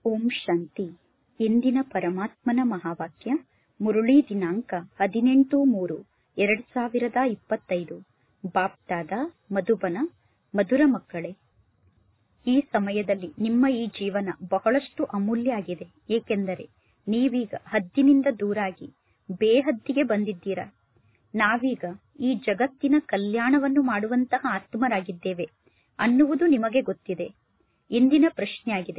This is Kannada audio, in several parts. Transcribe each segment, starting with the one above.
ಓಂ ಶಾಂತಿ ಇಂದಿನ ಪರಮಾತ್ಮನ ಮಹಾವಾಕ್ಯ ಮುರುಳಿ ದಿನಾಂಕ ಹದಿನೆಂಟು ಮೂರು ಎರಡ್ ಸಾವಿರದ ಇಪ್ಪತ್ತೈದು ಬಾಪ್ದಾದ ಮಧುಬನ ಮಧುರ ಮಕ್ಕಳೇ ಈ ಸಮಯದಲ್ಲಿ ನಿಮ್ಮ ಈ ಜೀವನ ಬಹಳಷ್ಟು ಅಮೂಲ್ಯ ಆಗಿದೆ ಏಕೆಂದರೆ ನೀವೀಗ ಹದ್ದಿನಿಂದ ದೂರಾಗಿ ಬೇಹದ್ದಿಗೆ ಬಂದಿದ್ದೀರಾ ನಾವೀಗ ಈ ಜಗತ್ತಿನ ಕಲ್ಯಾಣವನ್ನು ಮಾಡುವಂತಹ ಆತ್ಮರಾಗಿದ್ದೇವೆ ಅನ್ನುವುದು ನಿಮಗೆ ಗೊತ್ತಿದೆ ಇಂದಿನ ಪ್ರಶ್ನೆಯಾಗಿದೆ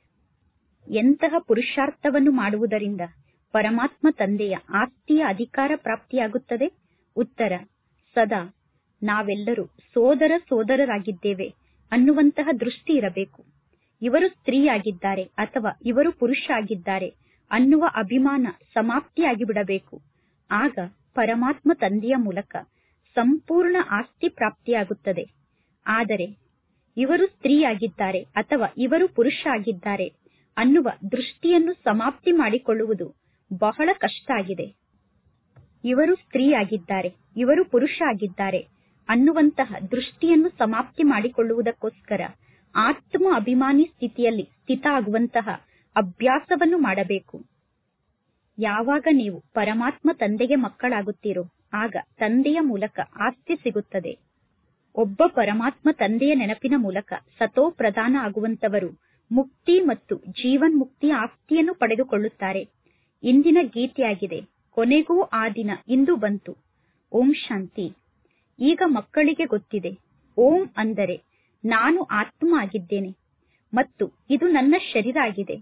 ಎಂತಹ ಪುರುಷಾರ್ಥವನ್ನು ಮಾಡುವುದರಿಂದ ಪರಮಾತ್ಮ ತಂದೆಯ ಆಸ್ತಿಯ ಅಧಿಕಾರ ಪ್ರಾಪ್ತಿಯಾಗುತ್ತದೆ ಉತ್ತರ ಸದಾ ನಾವೆಲ್ಲರೂ ಸೋದರ ಸೋದರರಾಗಿದ್ದೇವೆ ಅನ್ನುವಂತಹ ದೃಷ್ಟಿ ಇರಬೇಕು ಇವರು ಸ್ತ್ರೀಯಾಗಿದ್ದಾರೆ ಅಥವಾ ಇವರು ಪುರುಷ ಆಗಿದ್ದಾರೆ ಅನ್ನುವ ಅಭಿಮಾನ ಸಮಾಪ್ತಿಯಾಗಿ ಬಿಡಬೇಕು ಆಗ ಪರಮಾತ್ಮ ತಂದೆಯ ಮೂಲಕ ಸಂಪೂರ್ಣ ಆಸ್ತಿ ಪ್ರಾಪ್ತಿಯಾಗುತ್ತದೆ ಆದರೆ ಇವರು ಸ್ತ್ರೀಯಾಗಿದ್ದಾರೆ ಅಥವಾ ಇವರು ಪುರುಷ ಆಗಿದ್ದಾರೆ ಅನ್ನುವ ದೃಷ್ಟಿಯನ್ನು ಸಮಾಪ್ತಿ ಮಾಡಿಕೊಳ್ಳುವುದು ಬಹಳ ಕಷ್ಟ ಆಗಿದೆ ಇವರು ಸ್ತ್ರೀಯಾಗಿದ್ದಾರೆ ಇವರು ಪುರುಷ ಆಗಿದ್ದಾರೆ ಅನ್ನುವಂತಹ ದೃಷ್ಟಿಯನ್ನು ಸಮಾಪ್ತಿ ಮಾಡಿಕೊಳ್ಳುವುದಕ್ಕೋಸ್ಕರ ಆತ್ಮ ಅಭಿಮಾನಿ ಸ್ಥಿತಿಯಲ್ಲಿ ಸ್ಥಿತ ಆಗುವಂತಹ ಅಭ್ಯಾಸವನ್ನು ಮಾಡಬೇಕು ಯಾವಾಗ ನೀವು ಪರಮಾತ್ಮ ತಂದೆಗೆ ಮಕ್ಕಳಾಗುತ್ತೀರೋ ಆಗ ತಂದೆಯ ಮೂಲಕ ಆಸ್ತಿ ಸಿಗುತ್ತದೆ ಒಬ್ಬ ಪರಮಾತ್ಮ ತಂದೆಯ ನೆನಪಿನ ಮೂಲಕ ಸತೋ ಪ್ರಧಾನ ಆಗುವಂತವರು ಮುಕ್ತಿ ಮತ್ತು ಜೀವನ್ ಮುಕ್ತಿ ಆಸ್ತಿಯನ್ನು ಪಡೆದುಕೊಳ್ಳುತ್ತಾರೆ ಇಂದಿನ ಗೀತೆಯಾಗಿದೆ ಕೊನೆಗೂ ಆ ದಿನ ಇಂದು ಬಂತು ಓಂ ಶಾಂತಿ ಈಗ ಮಕ್ಕಳಿಗೆ ಗೊತ್ತಿದೆ ಓಂ ಅಂದರೆ ನಾನು ಆತ್ಮ ಆಗಿದ್ದೇನೆ ಮತ್ತು ಇದು ನನ್ನ ಶರೀರ ಆಗಿದೆ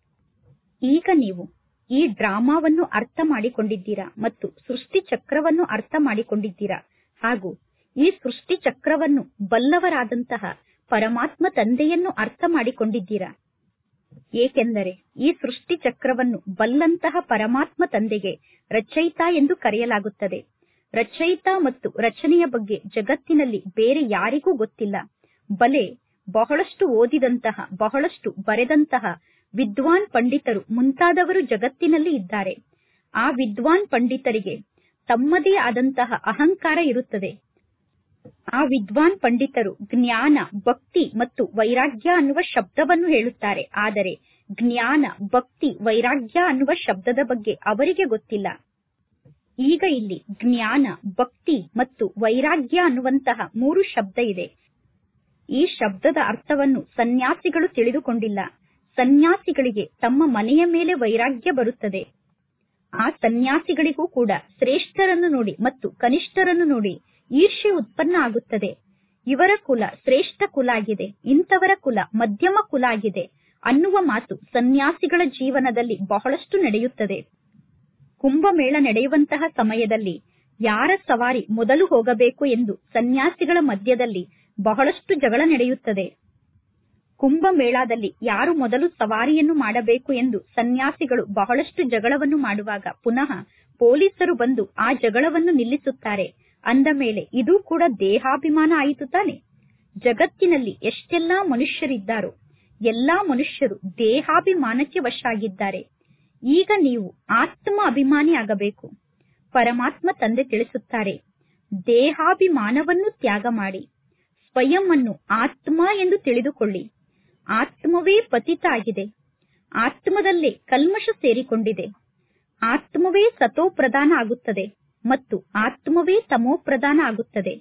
ಈಗ ನೀವು ಈ ಡ್ರಾಮಾವನ್ನು ಅರ್ಥ ಮಾಡಿಕೊಂಡಿದ್ದೀರಾ ಮತ್ತು ಸೃಷ್ಟಿ ಚಕ್ರವನ್ನು ಅರ್ಥ ಮಾಡಿಕೊಂಡಿದ್ದೀರಾ ಹಾಗೂ ಈ ಸೃಷ್ಟಿ ಚಕ್ರವನ್ನು ಬಲ್ಲವರಾದಂತಹ ಪರಮಾತ್ಮ ತಂದೆಯನ್ನು ಅರ್ಥ ಮಾಡಿಕೊಂಡಿದ್ದೀರಾ ಏಕೆಂದರೆ ಈ ಸೃಷ್ಟಿ ಚಕ್ರವನ್ನು ಬಲ್ಲಂತಹ ಪರಮಾತ್ಮ ತಂದೆಗೆ ರಚಯಿತ ಎಂದು ಕರೆಯಲಾಗುತ್ತದೆ ರಚಯಿತ ಮತ್ತು ರಚನೆಯ ಬಗ್ಗೆ ಜಗತ್ತಿನಲ್ಲಿ ಬೇರೆ ಯಾರಿಗೂ ಗೊತ್ತಿಲ್ಲ ಬಲೆ ಬಹಳಷ್ಟು ಓದಿದಂತಹ ಬಹಳಷ್ಟು ಬರೆದಂತಹ ವಿದ್ವಾನ್ ಪಂಡಿತರು ಮುಂತಾದವರು ಜಗತ್ತಿನಲ್ಲಿ ಇದ್ದಾರೆ ಆ ವಿದ್ವಾನ್ ಪಂಡಿತರಿಗೆ ತಮ್ಮದೇ ಆದಂತಹ ಅಹಂಕಾರ ಇರುತ್ತದೆ ಆ ವಿದ್ವಾನ್ ಪಂಡಿತರು ಜ್ಞಾನ ಭಕ್ತಿ ಮತ್ತು ವೈರಾಗ್ಯ ಅನ್ನುವ ಶಬ್ದವನ್ನು ಹೇಳುತ್ತಾರೆ ಆದರೆ ಜ್ಞಾನ ಭಕ್ತಿ ವೈರಾಗ್ಯ ಅನ್ನುವ ಶಬ್ದದ ಬಗ್ಗೆ ಅವರಿಗೆ ಗೊತ್ತಿಲ್ಲ ಈಗ ಇಲ್ಲಿ ಜ್ಞಾನ ಭಕ್ತಿ ಮತ್ತು ವೈರಾಗ್ಯ ಅನ್ನುವಂತಹ ಮೂರು ಶಬ್ದ ಇದೆ ಈ ಶಬ್ದದ ಅರ್ಥವನ್ನು ಸನ್ಯಾಸಿಗಳು ತಿಳಿದುಕೊಂಡಿಲ್ಲ ಸನ್ಯಾಸಿಗಳಿಗೆ ತಮ್ಮ ಮನೆಯ ಮೇಲೆ ವೈರಾಗ್ಯ ಬರುತ್ತದೆ ಆ ಸನ್ಯಾಸಿಗಳಿಗೂ ಕೂಡ ಶ್ರೇಷ್ಠರನ್ನು ನೋಡಿ ಮತ್ತು ಕನಿಷ್ಠರನ್ನು ನೋಡಿ ಈರ್ಷ್ಯೆ ಉತ್ಪನ್ನ ಆಗುತ್ತದೆ ಇವರ ಕುಲ ಶ್ರೇಷ್ಠ ಕುಲ ಆಗಿದೆ ಇಂಥವರ ಕುಲ ಮಧ್ಯಮ ಕುಲ ಆಗಿದೆ ಅನ್ನುವ ಮಾತು ಸನ್ಯಾಸಿಗಳ ಜೀವನದಲ್ಲಿ ಬಹಳಷ್ಟು ನಡೆಯುತ್ತದೆ ಕುಂಭಮೇಳ ನಡೆಯುವಂತಹ ಸಮಯದಲ್ಲಿ ಯಾರ ಸವಾರಿ ಮೊದಲು ಹೋಗಬೇಕು ಎಂದು ಸನ್ಯಾಸಿಗಳ ಮಧ್ಯದಲ್ಲಿ ಬಹಳಷ್ಟು ಜಗಳ ನಡೆಯುತ್ತದೆ ಕುಂಭಮೇಳದಲ್ಲಿ ಯಾರು ಮೊದಲು ಸವಾರಿಯನ್ನು ಮಾಡಬೇಕು ಎಂದು ಸನ್ಯಾಸಿಗಳು ಬಹಳಷ್ಟು ಜಗಳವನ್ನು ಮಾಡುವಾಗ ಪುನಃ ಪೊಲೀಸರು ಬಂದು ಆ ಜಗಳವನ್ನು ನಿಲ್ಲಿಸುತ್ತಾರೆ ಅಂದ ಮೇಲೆ ಇದು ಕೂಡ ದೇಹಾಭಿಮಾನ ಆಯಿತು ತಾನೆ ಜಗತ್ತಿನಲ್ಲಿ ಎಷ್ಟೆಲ್ಲಾ ಮನುಷ್ಯರಿದ್ದಾರೋ ಎಲ್ಲಾ ಮನುಷ್ಯರು ದೇಹಾಭಿಮಾನಕ್ಕೆ ವಶ ಆಗಿದ್ದಾರೆ ಈಗ ನೀವು ಆತ್ಮ ಅಭಿಮಾನಿ ಆಗಬೇಕು ಪರಮಾತ್ಮ ತಂದೆ ತಿಳಿಸುತ್ತಾರೆ ದೇಹಾಭಿಮಾನವನ್ನು ತ್ಯಾಗ ಮಾಡಿ ಸ್ವಯಂ ಅನ್ನು ಆತ್ಮ ಎಂದು ತಿಳಿದುಕೊಳ್ಳಿ ಆತ್ಮವೇ ಪತಿತ ಆಗಿದೆ ಆತ್ಮದಲ್ಲೇ ಕಲ್ಮಶ ಸೇರಿಕೊಂಡಿದೆ ಆತ್ಮವೇ ಸತೋ ಪ್ರಧಾನ ಆಗುತ್ತದೆ ಮತ್ತು ಆತ್ಮವೇ ತಮೋ ಪ್ರಧಾನ ಆಗುತ್ತದೆ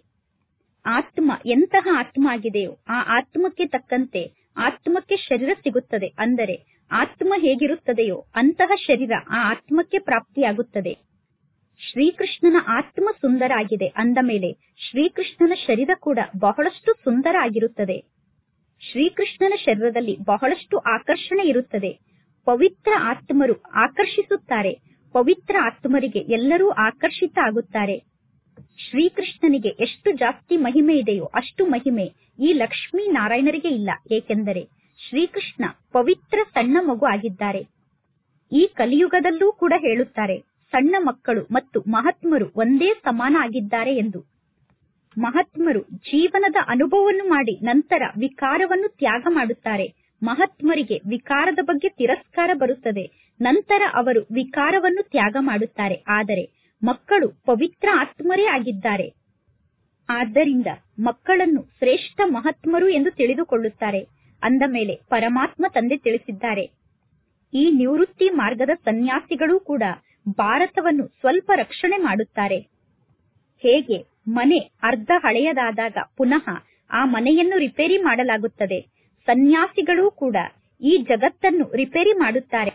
ಆತ್ಮ ಎಂತಹ ಆತ್ಮ ಆಗಿದೆಯೋ ಆ ಆತ್ಮಕ್ಕೆ ತಕ್ಕಂತೆ ಆತ್ಮಕ್ಕೆ ಶರೀರ ಸಿಗುತ್ತದೆ ಅಂದರೆ ಆತ್ಮ ಹೇಗಿರುತ್ತದೆಯೋ ಅಂತಹ ಶರೀರ ಆ ಆತ್ಮಕ್ಕೆ ಪ್ರಾಪ್ತಿಯಾಗುತ್ತದೆ ಶ್ರೀಕೃಷ್ಣನ ಆತ್ಮ ಸುಂದರ ಆಗಿದೆ ಅಂದ ಮೇಲೆ ಶ್ರೀಕೃಷ್ಣನ ಶರೀರ ಕೂಡ ಬಹಳಷ್ಟು ಸುಂದರ ಆಗಿರುತ್ತದೆ ಶ್ರೀಕೃಷ್ಣನ ಶರೀರದಲ್ಲಿ ಬಹಳಷ್ಟು ಆಕರ್ಷಣೆ ಇರುತ್ತದೆ ಪವಿತ್ರ ಆತ್ಮರು ಆಕರ್ಷಿಸುತ್ತಾರೆ ಪವಿತ್ರ ಆತ್ಮರಿಗೆ ಎಲ್ಲರೂ ಆಕರ್ಷಿತ ಆಗುತ್ತಾರೆ ಶ್ರೀಕೃಷ್ಣನಿಗೆ ಎಷ್ಟು ಜಾಸ್ತಿ ಮಹಿಮೆ ಇದೆಯೋ ಅಷ್ಟು ಮಹಿಮೆ ಈ ಲಕ್ಷ್ಮೀ ನಾರಾಯಣರಿಗೆ ಇಲ್ಲ ಏಕೆಂದರೆ ಶ್ರೀಕೃಷ್ಣ ಪವಿತ್ರ ಸಣ್ಣ ಮಗು ಆಗಿದ್ದಾರೆ ಈ ಕಲಿಯುಗದಲ್ಲೂ ಕೂಡ ಹೇಳುತ್ತಾರೆ ಸಣ್ಣ ಮಕ್ಕಳು ಮತ್ತು ಮಹಾತ್ಮರು ಒಂದೇ ಸಮಾನ ಆಗಿದ್ದಾರೆ ಎಂದು ಮಹಾತ್ಮರು ಜೀವನದ ಅನುಭವವನ್ನು ಮಾಡಿ ನಂತರ ವಿಕಾರವನ್ನು ತ್ಯಾಗ ಮಾಡುತ್ತಾರೆ ಮಹಾತ್ಮರಿಗೆ ವಿಕಾರದ ಬಗ್ಗೆ ತಿರಸ್ಕಾರ ಬರುತ್ತದೆ ನಂತರ ಅವರು ವಿಕಾರವನ್ನು ತ್ಯಾಗ ಮಾಡುತ್ತಾರೆ ಆದರೆ ಮಕ್ಕಳು ಪವಿತ್ರ ಆತ್ಮರೇ ಆಗಿದ್ದಾರೆ ಆದ್ದರಿಂದ ಮಕ್ಕಳನ್ನು ಶ್ರೇಷ್ಠ ಮಹಾತ್ಮರು ಎಂದು ತಿಳಿದುಕೊಳ್ಳುತ್ತಾರೆ ಅಂದ ಮೇಲೆ ಪರಮಾತ್ಮ ತಂದೆ ತಿಳಿಸಿದ್ದಾರೆ ಈ ನಿವೃತ್ತಿ ಮಾರ್ಗದ ಸನ್ಯಾಸಿಗಳೂ ಕೂಡ ಭಾರತವನ್ನು ಸ್ವಲ್ಪ ರಕ್ಷಣೆ ಮಾಡುತ್ತಾರೆ ಹೇಗೆ ಮನೆ ಅರ್ಧ ಹಳೆಯದಾದಾಗ ಪುನಃ ಆ ಮನೆಯನ್ನು ರಿಪೇರಿ ಮಾಡಲಾಗುತ್ತದೆ ಸನ್ಯಾಸಿಗಳೂ ಕೂಡ ಈ ಜಗತ್ತನ್ನು ರಿಪೇರಿ ಮಾಡುತ್ತಾರೆ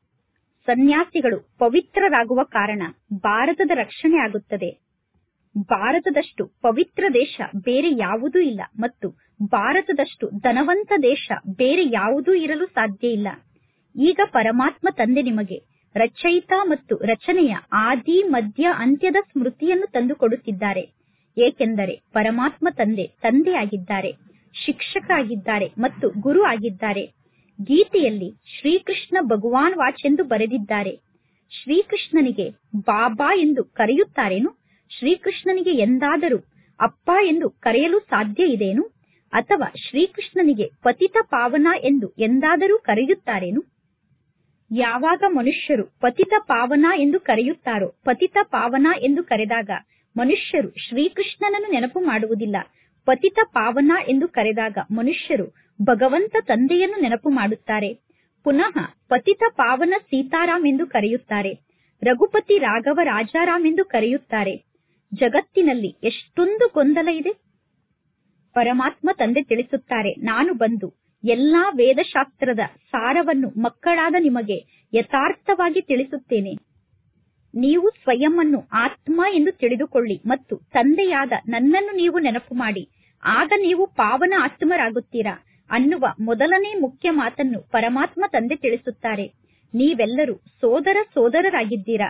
ಸನ್ಯಾಸಿಗಳು ಪವಿತ್ರರಾಗುವ ಕಾರಣ ಭಾರತದ ರಕ್ಷಣೆ ಆಗುತ್ತದೆ ಭಾರತದಷ್ಟು ಪವಿತ್ರ ದೇಶ ಬೇರೆ ಯಾವುದೂ ಇಲ್ಲ ಮತ್ತು ಭಾರತದಷ್ಟು ಧನವಂತ ದೇಶ ಬೇರೆ ಯಾವುದೂ ಇರಲು ಸಾಧ್ಯ ಇಲ್ಲ ಈಗ ಪರಮಾತ್ಮ ತಂದೆ ನಿಮಗೆ ರಚಯಿತ ಮತ್ತು ರಚನೆಯ ಆದಿ ಮಧ್ಯ ಅಂತ್ಯದ ಸ್ಮೃತಿಯನ್ನು ತಂದುಕೊಡುತ್ತಿದ್ದಾರೆ ಏಕೆಂದರೆ ಪರಮಾತ್ಮ ತಂದೆ ತಂದೆಯಾಗಿದ್ದಾರೆ ಶಿಕ್ಷಕ ಆಗಿದ್ದಾರೆ ಮತ್ತು ಗುರು ಆಗಿದ್ದಾರೆ ಗೀತೆಯಲ್ಲಿ ಶ್ರೀಕೃಷ್ಣ ಭಗವಾನ್ ವಾಚ್ ಎಂದು ಬರೆದಿದ್ದಾರೆ ಶ್ರೀಕೃಷ್ಣನಿಗೆ ಬಾಬಾ ಎಂದು ಕರೆಯುತ್ತಾರೇನು ಶ್ರೀಕೃಷ್ಣನಿಗೆ ಎಂದಾದರೂ ಅಪ್ಪ ಎಂದು ಕರೆಯಲು ಸಾಧ್ಯ ಇದೆಯೇನು ಅಥವಾ ಶ್ರೀಕೃಷ್ಣನಿಗೆ ಪತಿತ ಪಾವನ ಎಂದು ಎಂದಾದರೂ ಕರೆಯುತ್ತಾರೇನು ಯಾವಾಗ ಮನುಷ್ಯರು ಪತಿತ ಪಾವನ ಎಂದು ಕರೆಯುತ್ತಾರೋ ಪತಿತ ಪಾವನ ಎಂದು ಕರೆದಾಗ ಮನುಷ್ಯರು ಶ್ರೀಕೃಷ್ಣನನ್ನು ನೆನಪು ಮಾಡುವುದಿಲ್ಲ ಪತಿತ ಪಾವನ ಎಂದು ಕರೆದಾಗ ಮನುಷ್ಯರು ಭಗವಂತ ತಂದೆಯನ್ನು ನೆನಪು ಮಾಡುತ್ತಾರೆ ಪುನಃ ಪತಿತ ಪಾವನ ಸೀತಾರಾಮ್ ಎಂದು ಕರೆಯುತ್ತಾರೆ ರಘುಪತಿ ರಾಘವ ರಾಜಾರಾಮ್ ಎಂದು ಕರೆಯುತ್ತಾರೆ ಜಗತ್ತಿನಲ್ಲಿ ಎಷ್ಟೊಂದು ಗೊಂದಲ ಇದೆ ಪರಮಾತ್ಮ ತಂದೆ ತಿಳಿಸುತ್ತಾರೆ ನಾನು ಬಂದು ಎಲ್ಲಾ ವೇದಶಾಸ್ತ್ರದ ಸಾರವನ್ನು ಮಕ್ಕಳಾದ ನಿಮಗೆ ಯಥಾರ್ಥವಾಗಿ ತಿಳಿಸುತ್ತೇನೆ ನೀವು ಸ್ವಯಂವನ್ನು ಆತ್ಮ ಎಂದು ತಿಳಿದುಕೊಳ್ಳಿ ಮತ್ತು ತಂದೆಯಾದ ನನ್ನನ್ನು ನೀವು ನೆನಪು ಮಾಡಿ ಆಗ ನೀವು ಪಾವನ ಆತ್ಮರಾಗುತ್ತೀರಾ ಅನ್ನುವ ಮೊದಲನೇ ಮುಖ್ಯ ಮಾತನ್ನು ಪರಮಾತ್ಮ ತಂದೆ ತಿಳಿಸುತ್ತಾರೆ ನೀವೆಲ್ಲರೂ ಸೋದರ ಸೋದರರಾಗಿದ್ದೀರಾ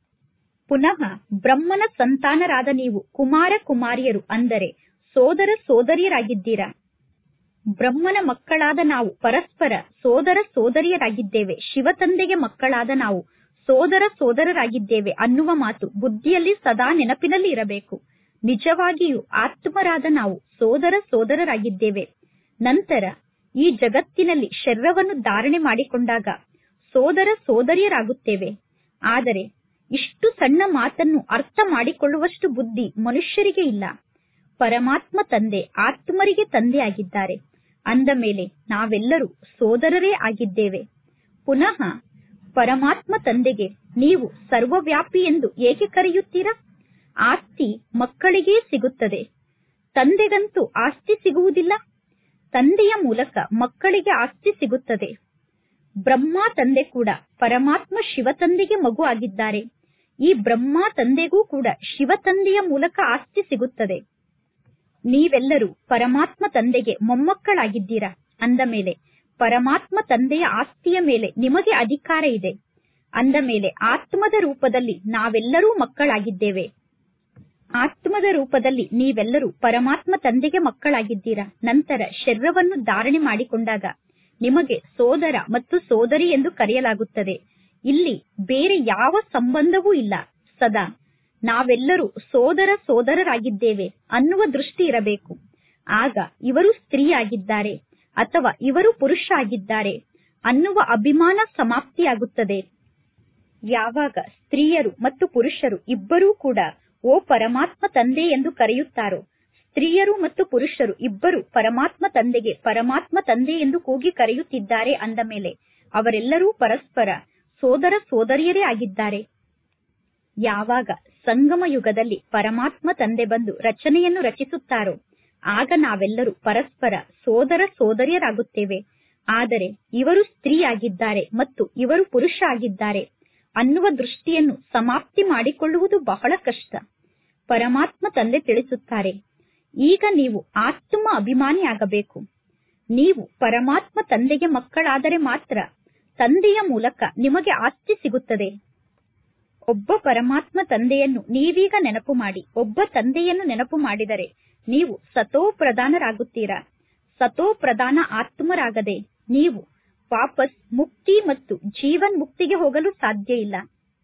ಪುನಃ ಬ್ರಹ್ಮನ ಸಂತಾನರಾದ ನೀವು ಕುಮಾರ ಕುಮಾರಿಯರು ಅಂದರೆ ಸೋದರ ಸೋದರಿಯರಾಗಿದ್ದೀರಾ ಬ್ರಹ್ಮನ ಮಕ್ಕಳಾದ ನಾವು ಪರಸ್ಪರ ಸೋದರ ಸೋದರಿಯರಾಗಿದ್ದೇವೆ ಶಿವತಂದೆಗೆ ಮಕ್ಕಳಾದ ನಾವು ಸೋದರ ಸೋದರರಾಗಿದ್ದೇವೆ ಅನ್ನುವ ಮಾತು ಬುದ್ಧಿಯಲ್ಲಿ ಸದಾ ನೆನಪಿನಲ್ಲಿ ಇರಬೇಕು ನಿಜವಾಗಿಯೂ ಆತ್ಮರಾದ ನಾವು ಸೋದರ ಸೋದರರಾಗಿದ್ದೇವೆ ನಂತರ ಈ ಜಗತ್ತಿನಲ್ಲಿ ಶರೀರವನ್ನು ಧಾರಣೆ ಮಾಡಿಕೊಂಡಾಗ ಸೋದರ ಸೋದರಿಯರಾಗುತ್ತೇವೆ ಆದರೆ ಇಷ್ಟು ಸಣ್ಣ ಮಾತನ್ನು ಅರ್ಥ ಮಾಡಿಕೊಳ್ಳುವಷ್ಟು ಬುದ್ಧಿ ಮನುಷ್ಯರಿಗೆ ಇಲ್ಲ ಪರಮಾತ್ಮ ತಂದೆ ಆತ್ಮರಿಗೆ ತಂದೆಯಾಗಿದ್ದಾರೆ ಅಂದ ಮೇಲೆ ನಾವೆಲ್ಲರೂ ಸೋದರರೇ ಆಗಿದ್ದೇವೆ ಪುನಃ ಪರಮಾತ್ಮ ತಂದೆಗೆ ನೀವು ಸರ್ವವ್ಯಾಪಿ ಎಂದು ಏಕೆ ಕರೆಯುತ್ತೀರಾ ಆಸ್ತಿ ಮಕ್ಕಳಿಗೇ ಸಿಗುತ್ತದೆ ತಂದೆಗಂತೂ ಆಸ್ತಿ ಸಿಗುವುದಿಲ್ಲ ತಂದೆಯ ಮೂಲಕ ಮಕ್ಕಳಿಗೆ ಆಸ್ತಿ ಸಿಗುತ್ತದೆ ಬ್ರಹ್ಮ ತಂದೆ ಕೂಡ ಪರಮಾತ್ಮ ಶಿವ ತಂದೆಗೆ ಮಗು ಆಗಿದ್ದಾರೆ ಈ ಬ್ರಹ್ಮ ತಂದೆಗೂ ಕೂಡ ಶಿವ ತಂದೆಯ ಮೂಲಕ ಆಸ್ತಿ ಸಿಗುತ್ತದೆ ನೀವೆಲ್ಲರೂ ಪರಮಾತ್ಮ ತಂದೆಗೆ ಮೊಮ್ಮಕ್ಕಳಾಗಿದ್ದೀರಾ ಅಂದ ಮೇಲೆ ಪರಮಾತ್ಮ ತಂದೆಯ ಆಸ್ತಿಯ ಮೇಲೆ ನಿಮಗೆ ಅಧಿಕಾರ ಇದೆ ಅಂದ ಮೇಲೆ ಆತ್ಮದ ರೂಪದಲ್ಲಿ ನಾವೆಲ್ಲರೂ ಮಕ್ಕಳಾಗಿದ್ದೇವೆ ಆತ್ಮದ ರೂಪದಲ್ಲಿ ನೀವೆಲ್ಲರೂ ಪರಮಾತ್ಮ ತಂದೆಗೆ ಮಕ್ಕಳಾಗಿದ್ದೀರಾ ನಂತರ ಶರೀರವನ್ನು ಧಾರಣೆ ಮಾಡಿಕೊಂಡಾಗ ನಿಮಗೆ ಸೋದರ ಮತ್ತು ಸೋದರಿ ಎಂದು ಕರೆಯಲಾಗುತ್ತದೆ ಇಲ್ಲಿ ಬೇರೆ ಯಾವ ಸಂಬಂಧವೂ ಇಲ್ಲ ಸದಾ ನಾವೆಲ್ಲರೂ ಸೋದರ ಸೋದರರಾಗಿದ್ದೇವೆ ಅನ್ನುವ ದೃಷ್ಟಿ ಇರಬೇಕು ಆಗ ಇವರು ಸ್ತ್ರೀಯಾಗಿದ್ದಾರೆ ಅಥವಾ ಇವರು ಪುರುಷ ಆಗಿದ್ದಾರೆ ಅನ್ನುವ ಅಭಿಮಾನ ಸಮಾಪ್ತಿಯಾಗುತ್ತದೆ ಯಾವಾಗ ಸ್ತ್ರೀಯರು ಮತ್ತು ಪುರುಷರು ಇಬ್ಬರೂ ಕೂಡ ಓ ಪರಮಾತ್ಮ ತಂದೆ ಎಂದು ಕರೆಯುತ್ತಾರೋ ಸ್ತ್ರೀಯರು ಮತ್ತು ಪುರುಷರು ಇಬ್ಬರು ಪರಮಾತ್ಮ ತಂದೆಗೆ ಪರಮಾತ್ಮ ತಂದೆ ಎಂದು ಕೂಗಿ ಕರೆಯುತ್ತಿದ್ದಾರೆ ಅಂದ ಮೇಲೆ ಅವರೆಲ್ಲರೂ ಪರಸ್ಪರ ಸೋದರ ಸೋದರಿಯರೇ ಆಗಿದ್ದಾರೆ ಯಾವಾಗ ಸಂಗಮ ಯುಗದಲ್ಲಿ ಪರಮಾತ್ಮ ತಂದೆ ಬಂದು ರಚನೆಯನ್ನು ರಚಿಸುತ್ತಾರೋ ಆಗ ನಾವೆಲ್ಲರೂ ಪರಸ್ಪರ ಸೋದರ ಸೋದರಿಯರಾಗುತ್ತೇವೆ ಆದರೆ ಇವರು ಸ್ತ್ರೀಯಾಗಿದ್ದಾರೆ ಮತ್ತು ಇವರು ಪುರುಷ ಆಗಿದ್ದಾರೆ ಅನ್ನುವ ದೃಷ್ಟಿಯನ್ನು ಸಮಾಪ್ತಿ ಮಾಡಿಕೊಳ್ಳುವುದು ಬಹಳ ಕಷ್ಟ ಪರಮಾತ್ಮ ತಂದೆ ತಿಳಿಸುತ್ತಾರೆ ಈಗ ನೀವು ಆತ್ಮ ಅಭಿಮಾನಿಯಾಗಬೇಕು ನೀವು ಪರಮಾತ್ಮ ತಂದೆಗೆ ಮಕ್ಕಳಾದರೆ ಮಾತ್ರ ತಂದೆಯ ಮೂಲಕ ನಿಮಗೆ ಆಸ್ತಿ ಸಿಗುತ್ತದೆ ಒಬ್ಬ ಪರಮಾತ್ಮ ತಂದೆಯನ್ನು ನೀವೀಗ ನೆನಪು ಮಾಡಿ ಒಬ್ಬ ತಂದೆಯನ್ನು ನೆನಪು ಮಾಡಿದರೆ ನೀವು ಸತೋ ಪ್ರಧಾನರಾಗುತ್ತೀರಾ ಸತೋ ಪ್ರಧಾನ ಆತ್ಮರಾಗದೆ ನೀವು ವಾಪಸ್ ಮುಕ್ತಿ ಮತ್ತು ಜೀವನ್ ಮುಕ್ತಿಗೆ ಹೋಗಲು ಸಾಧ್ಯ ಇಲ್ಲ